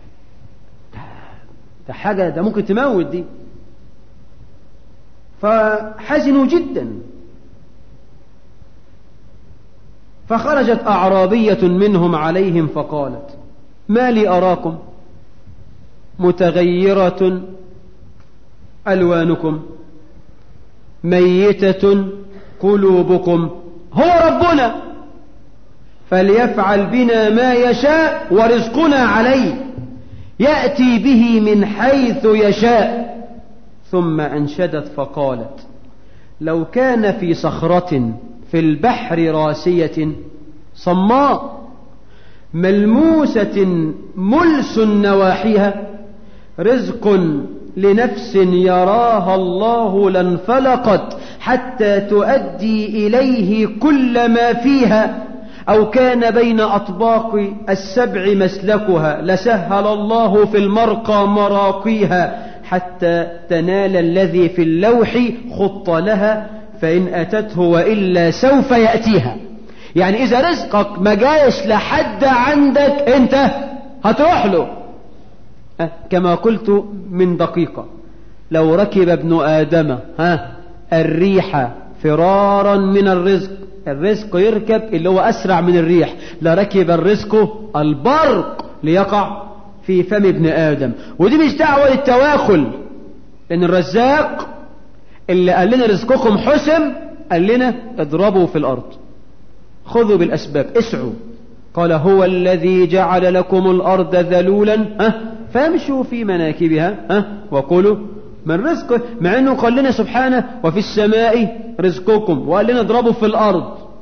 A: ده حاجة ده ممكن تموت دي فحزنوا جدا فخرجت أعرابية منهم عليهم فقالت ما لي أراكم متغيرة ألوانكم ميتة قلوبكم هو ربنا فليفعل بنا ما يشاء ورزقنا عليه يأتي به من حيث يشاء ثم أنشدت فقالت لو كان في صخرة في البحر راسية صماء ملموسة ملس نواحيها رزق لنفس يراها الله لانفلقت حتى تؤدي إليه كل ما فيها أو كان بين أطباق السبع مسلكها لسهل الله في المرقى مراقيها حتى تنال الذي في اللوح خط لها فإن أتته وإلا سوف يأتيها يعني إذا رزقك ما جايش لحد عندك أنت هتروح له كما قلت من دقيقة لو ركب ابن آدم ها الريح فرارا من الرزق الرزق يركب اللي هو أسرع من الريح لركب الرزق البرق ليقع في فم ابن آدم ودي مش دعوة للتواخل لأن الرزاق اللي قال لنا رزقكم حسم قال لنا اضربوا في الأرض خذوا بالأسباب اسعوا قال هو الذي جعل لكم الأرض ذلولا ها فامشوا في مناكبها ها وقولوا من رزقه مع انه قال لنا سبحانه وفي السماء رزقكم وقال لنا اضربوا في الارض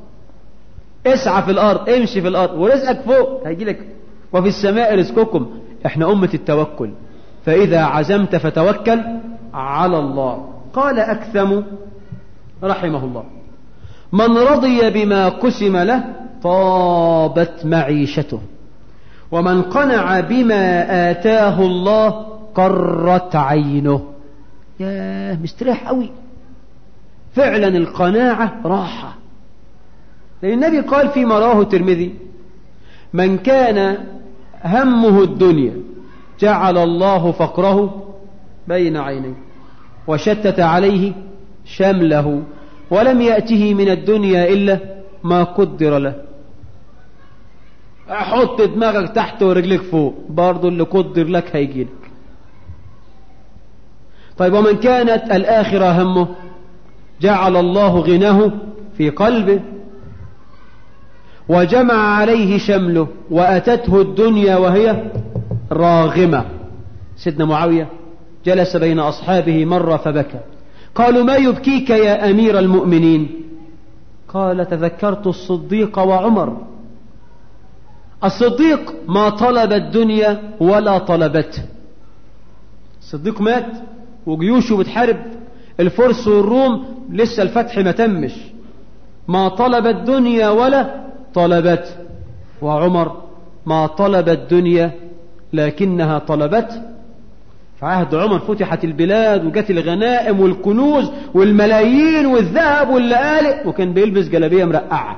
A: اسعى في الارض امشي في الارض ورزقك فوق هيجي لك وفي السماء رزقكم احنا امة التوكل فاذا عزمت فتوكل على الله قال اكثم رحمه الله من رضي بما قسم له طابت معيشته ومن قنع بما آتاه الله قرت عينه يا مستريح قوي فعلا القناعة راحة لأن النبي قال فيما رواه الترمذي من كان همه الدنيا جعل الله فقره بين عينيه وشتت عليه شمله ولم يأته من الدنيا إلا ما قدر له حط دماغك تحت ورجلك فوق برضو اللي قدر لك هيجيلك طيب ومن كانت الآخرة همه جعل الله غناه في قلبه وجمع عليه شمله وأتته الدنيا وهي راغمة سيدنا معاوية جلس بين أصحابه مرة فبكى قالوا ما يبكيك يا أمير المؤمنين قال تذكرت الصديق وعمر الصديق ما طلب الدنيا ولا طلبته الصديق مات وجيوشه بتحارب الفرس والروم لسه الفتح ما تمش ما طلب الدنيا ولا طلبته وعمر ما طلب الدنيا لكنها طلبته في عهد عمر فتحت البلاد وجت الغنائم والكنوز والملايين والذهب واللآلئ وكان بيلبس جلابية مرقعة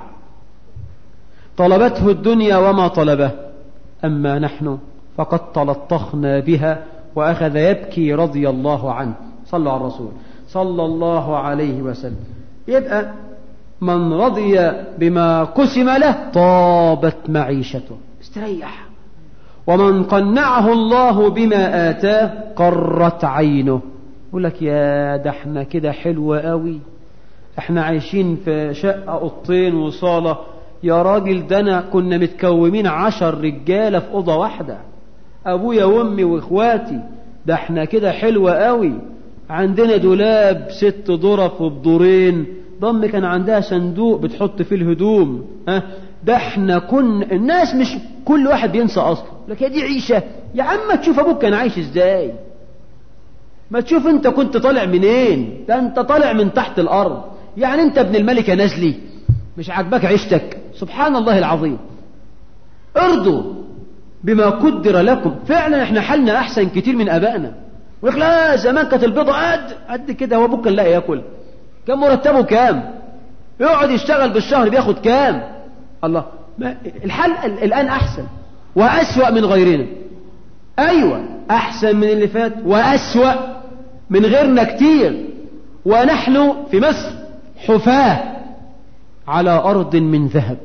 A: طلبته الدنيا وما طلبه أما نحن فقد تلطخنا بها وأخذ يبكي رضي الله عنه صلوا على الرسول صلى الله عليه وسلم يبقى من رضي بما قسم له طابت معيشته استريح ومن قنعه الله بما آتاه قرت عينه يقول لك يا ده احنا كده حلوة قوي احنا عايشين في شقة اوضتين وصالة يا راجل ده انا كنا متكومين عشر رجالة في اوضة واحدة ابويا وامي واخواتي ده احنا كده حلوة قوي عندنا دولاب ست ظرف وبدورين ضم كان عندها صندوق بتحط فيه الهدوم ها ده احنا كن الناس مش كل واحد بينسى اصلا لك دي عيشة يا عم تشوف ابوك كان عايش ازاي ما تشوف انت كنت طالع منين ده انت طالع من تحت الارض يعني انت ابن الملكة نازلي مش عاجبك عيشتك سبحان الله العظيم ارضوا بما قدر لكم فعلا احنا حالنا احسن كتير من ابائنا ويقول لا زمان كانت البيضة قد قد كده هو ابوك كان لاقي ياكل كان مرتبه كام يقعد يشتغل بالشهر بياخد كام الله ما الحال الان احسن واسوأ من غيرنا ايوه احسن من اللي فات واسوأ من غيرنا كتير ونحن في مصر حفاة على ارض من ذهب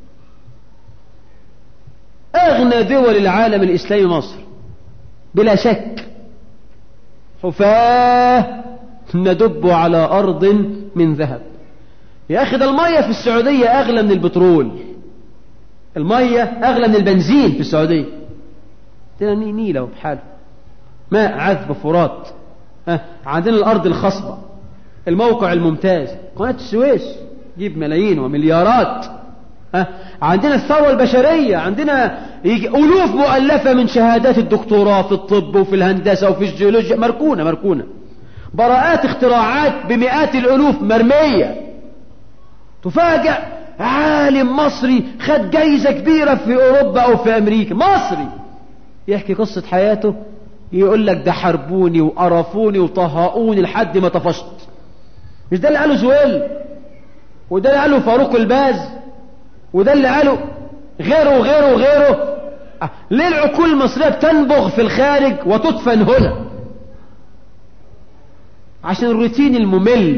A: اغنى دول العالم الاسلامي مصر بلا شك حفاة ندب على أرض من ذهب يا أخي ده المية في السعودية أغلى من البترول المية أغلى من البنزين في السعودية عندنا نيلة وبحاله ماء عذب فرات ها عندنا الأرض الخصبة الموقع الممتاز قناة السويس جيب ملايين ومليارات ها عندنا الثروة البشرية عندنا يجي ألوف مؤلفة من شهادات الدكتوراه في الطب وفي الهندسة وفي الجيولوجيا مركونة مركونة براءات اختراعات بمئات الألوف مرمية تفاجأ عالم مصري خد جايزة كبيرة في أوروبا أو في أمريكا مصري يحكي قصة حياته يقول لك ده حربوني وقرفوني وطهقوني لحد ما طفشت مش ده اللي قاله زويل وده اللي قاله فاروق الباز وده اللي قاله غيره وغيره وغيره أه. ليه العقول المصرية بتنبغ في الخارج وتدفن هنا عشان الروتين الممل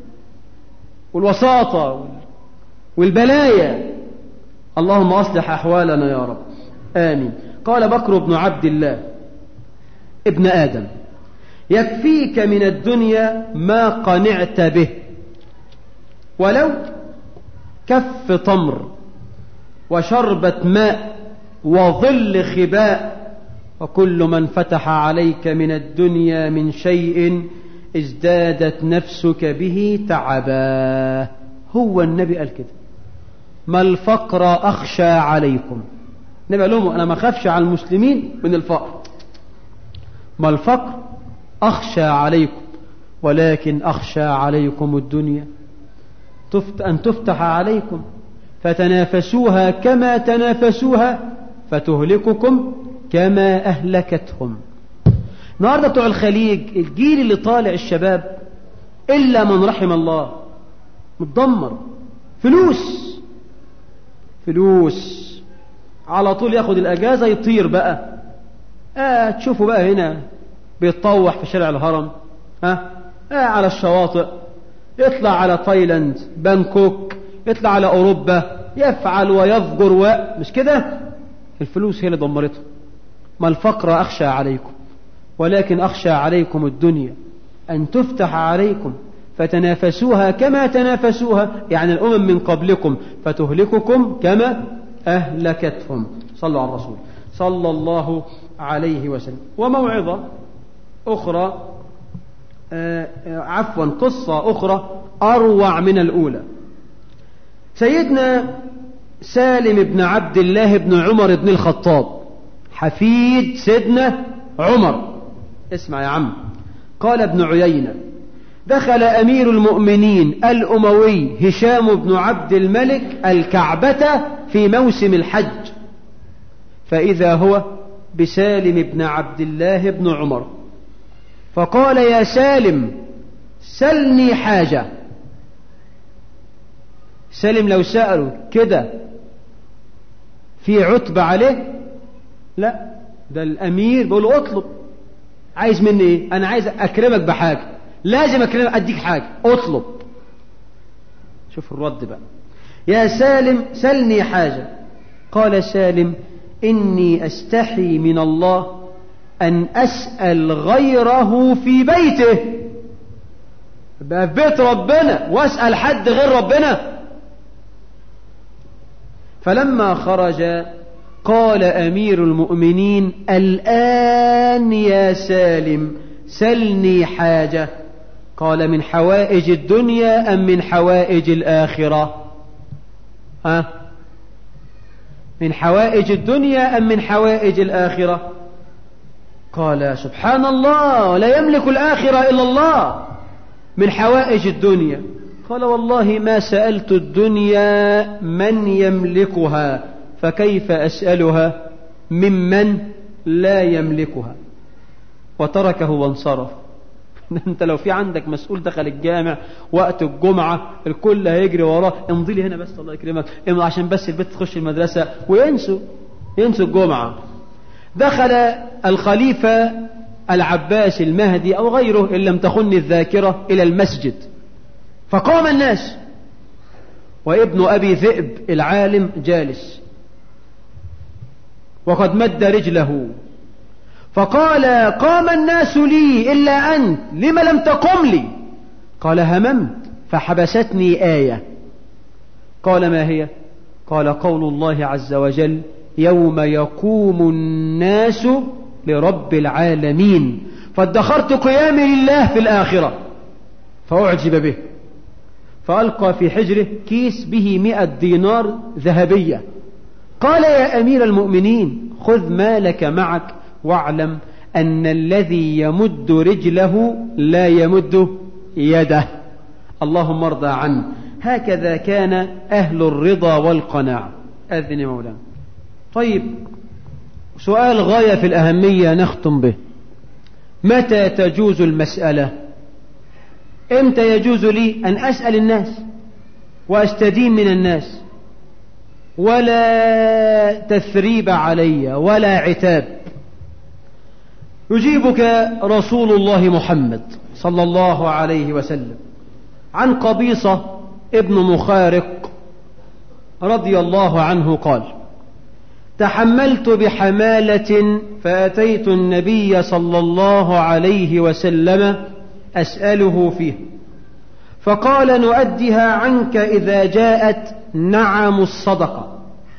A: والوساطة والبلايا اللهم أصلح أحوالنا يا رب آمين قال بكر بن عبد الله ابن آدم يكفيك من الدنيا ما قنعت به ولو كف تمر وشربة ماء وظل خباء وكل من فتح عليك من الدنيا من شيء ازدادت نفسك به تعبا هو النبي قال كده ما الفقر أخشى عليكم النبي قال لهم أنا ما أخافش على المسلمين من الفقر ما الفقر أخشى عليكم ولكن أخشى عليكم الدنيا أن تفتح عليكم فتنافسوها كما تنافسوها فتهلككم كما أهلكتهم النهارده بتوع الخليج الجيل اللي طالع الشباب إلا من رحم الله متدمر فلوس فلوس على طول ياخد الأجازة يطير بقى آه تشوفوا بقى هنا بيتطوح في شارع الهرم ها آه على الشواطئ يطلع على تايلاند بانكوك يطلع على أوروبا يفعل ويفجر و... مش كده الفلوس هي اللي دمرته ما الفقر أخشى عليكم ولكن أخشى عليكم الدنيا أن تفتح عليكم فتنافسوها كما تنافسوها يعني الأمم من قبلكم فتهلككم كما أهلكتهم صلوا على الرسول صلى الله عليه وسلم وموعظة أخرى آه عفوا قصة أخرى أروع من الأولى سيدنا سالم بن عبد الله بن عمر بن الخطاب حفيد سيدنا عمر اسمع يا عم قال ابن عيينة دخل أمير المؤمنين الأموي هشام بن عبد الملك الكعبة في موسم الحج فإذا هو بسالم بن عبد الله بن عمر فقال يا سالم سلني حاجة سالم لو سأله كده في عتبة عليه لا ده الأمير بيقول له اطلب عايز مني ايه انا عايز اكرمك بحاجة لازم أكلمك أديك حاجة أطلب شوف الرد بقى يا سالم سلني حاجة قال سالم إني أستحي من الله أن أسأل غيره في بيته بقى في بيت ربنا وأسأل حد غير ربنا فلما خرج قال أمير المؤمنين الآن يا سالم سلني حاجة قال من حوائج الدنيا أم من حوائج الآخرة ها من حوائج الدنيا أم من حوائج الآخرة قال سبحان الله لا يملك الآخرة إلا الله من حوائج الدنيا قال والله ما سألت الدنيا من يملكها فكيف أسألها ممن لا يملكها وتركه وانصرف انت لو في عندك مسؤول دخل الجامع وقت الجمعة الكل هيجري وراه امضي لي هنا بس الله يكرمك امضي عشان بس البنت تخش المدرسة وينسوا ينسوا الجمعة دخل الخليفة العباس المهدي أو غيره إن لم تخن الذاكرة إلى المسجد فقام الناس وابن أبي ذئب العالم جالس وقد مد رجله فقال قام الناس لي إلا أنت لم لم تقم لي قال هممت فحبستني آية قال ما هي قال قول الله عز وجل يوم يقوم الناس لرب العالمين فادخرت قيامي لله في الآخرة فأعجب به فألقى في حجره كيس به مئة دينار ذهبية قال يا أمير المؤمنين خذ مالك معك واعلم أن الذي يمد رجله لا يمد يده اللهم ارضى عنه هكذا كان أهل الرضا والقناعة أذن مولانا طيب سؤال غاية في الأهمية نختم به متى تجوز المسألة امتى يجوز لي أن أسأل الناس وأستدين من الناس ولا تثريب علي ولا عتاب يجيبك رسول الله محمد صلى الله عليه وسلم عن قبيصة ابن مخارق رضي الله عنه قال تحملت بحمالة فأتيت النبي صلى الله عليه وسلم أسأله فيه فقال نؤدها عنك إذا جاءت نعم الصدقة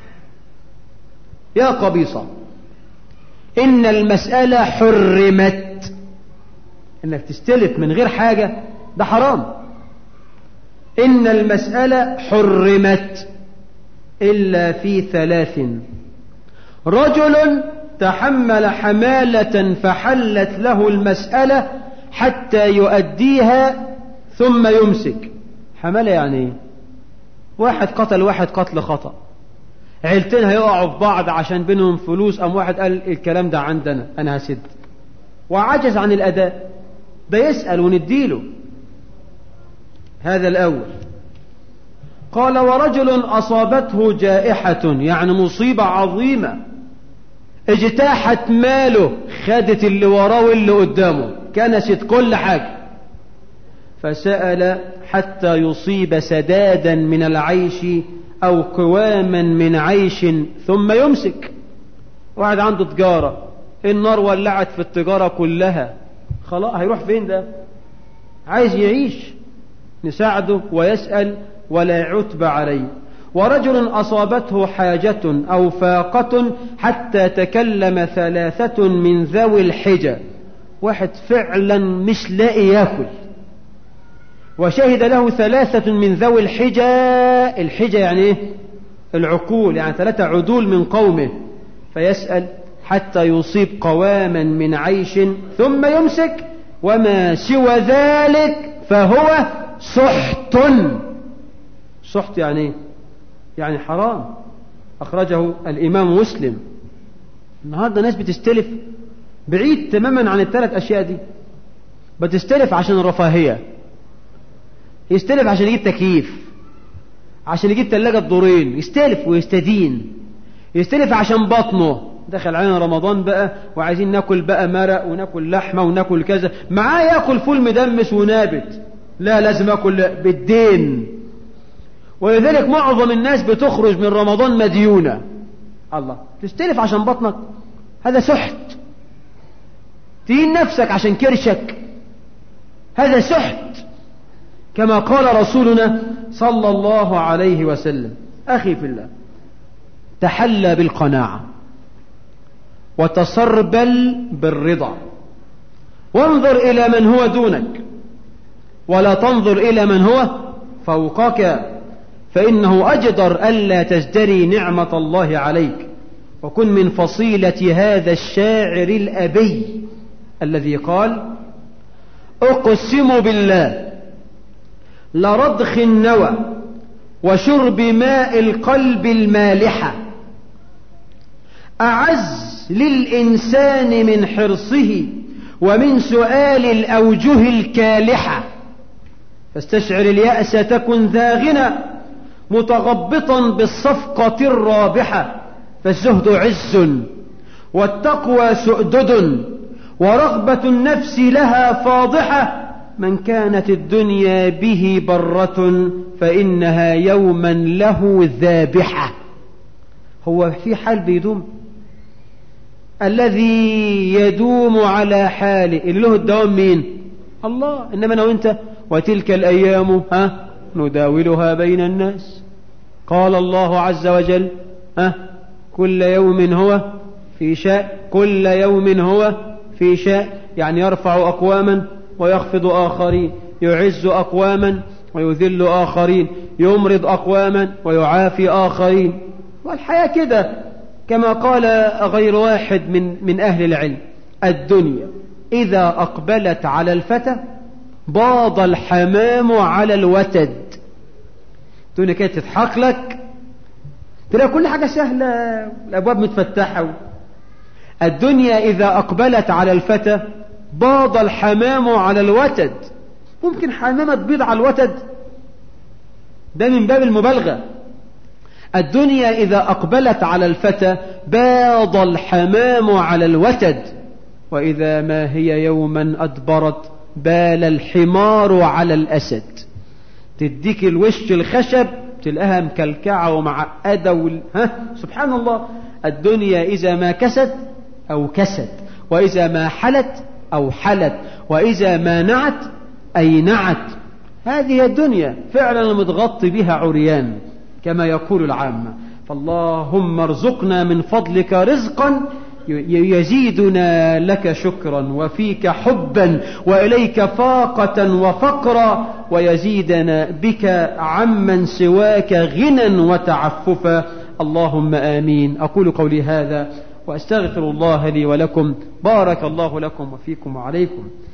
A: يا قبيصة إن المسألة حرمت إنك تستلف من غير حاجة ده حرام إن المسألة حرمت إلا في ثلاث رجل تحمل حمالة فحلت له المسألة حتى يؤديها ثم يمسك حمالة يعني ايه واحد قتل واحد قتل خطأ عيلتين هيقعوا في بعض عشان بينهم فلوس أم واحد قال الكلام ده عندنا أنا هسد وعجز عن الأداء ده يسأل ونديله هذا الأول قال ورجل أصابته جائحة يعني مصيبة عظيمة اجتاحت ماله خدت اللي وراه واللي قدامه كنست كل حاجة فسأل حتى يصيب سدادا من العيش أو قواما من عيش ثم يمسك واحد عنده تجارة النار ولعت في التجارة كلها خلاص هيروح فين ده عايز يعيش نساعده ويسأل ولا عتب عليه ورجل أصابته حاجة أو فاقة حتى تكلم ثلاثة من ذوي الحجة واحد فعلا مش لاقي ياكل وشهد له ثلاثة من ذوي الحجة الحجة يعني ايه العقول يعني ثلاثة عدول من قومه فيسأل حتى يصيب قواما من عيش ثم يمسك وما سوى ذلك فهو سحت سحت يعني ايه يعني حرام أخرجه الإمام مسلم النهاردة ناس بتستلف بعيد تماما عن الثلاث أشياء دي بتستلف عشان الرفاهية يستلف عشان يجيب تكييف عشان يجيب ثلاجة دورين يستلف ويستدين يستلف عشان بطنه دخل علينا رمضان بقى وعايزين ناكل بقى مرق وناكل لحمة وناكل كذا معاه ياكل فول مدمس ونابت لا لازم اكل بالدين ولذلك معظم الناس بتخرج من رمضان مديونة الله تستلف عشان بطنك هذا سحت تهين نفسك عشان كرشك هذا سحت كما قال رسولنا صلى الله عليه وسلم أخي في الله تحلى بالقناعة وتصربل بالرضا وانظر إلى من هو دونك ولا تنظر إلى من هو فوقك فإنه أجدر ألا تزدري نعمة الله عليك وكن من فصيلة هذا الشاعر الأبي الذي قال أقسم بالله لرضخ النوى وشرب ماء القلب المالحة أعز للإنسان من حرصه ومن سؤال الأوجه الكالحة فاستشعر اليأس تكن ذا غنى متغبطا بالصفقة الرابحة فالزهد عز والتقوى سؤدد ورغبة النفس لها فاضحة من كانت الدنيا به برة فإنها يوما له ذابحة هو في حال بيدوم الذي يدوم على حاله اللي له الدوام مين الله إنما أنا وإنت وتلك الأيام ها نداولها بين الناس قال الله عز وجل ها كل يوم هو في شاء كل يوم هو في شاء يعني يرفع أقواما ويخفض آخرين يعز أقواما ويذل آخرين يمرض أقواما ويعافي آخرين والحياة كده كما قال غير واحد من, من أهل العلم الدنيا إذا أقبلت على الفتى باض الحمام على الوتد الدنيا كانت تضحك لك تلاقي كل حاجة سهلة الأبواب متفتحة الدنيا إذا أقبلت على الفتى باض الحمام على الوتد ممكن حمامة تبيض على الوتد ده من باب المبالغة الدنيا إذا أقبلت على الفتى باض الحمام على الوتد وإذا ما هي يوما أدبرت بال الحمار على الأسد تديك الوش الخشب تلاقيها مكلكعة ومعقدة وال... ها سبحان الله الدنيا إذا ما كست أو كست وإذا ما حلت أو حلت وإذا ما نعت أي نعت هذه الدنيا فعلا متغطي بها عريان كما يقول العامة فاللهم ارزقنا من فضلك رزقا يزيدنا لك شكرا وفيك حبا وإليك فاقة وفقرا ويزيدنا بك عمن سواك غنى وتعففا اللهم آمين أقول قولي هذا وأستغفر الله لي ولكم بارك الله لكم وفيكم وعليكم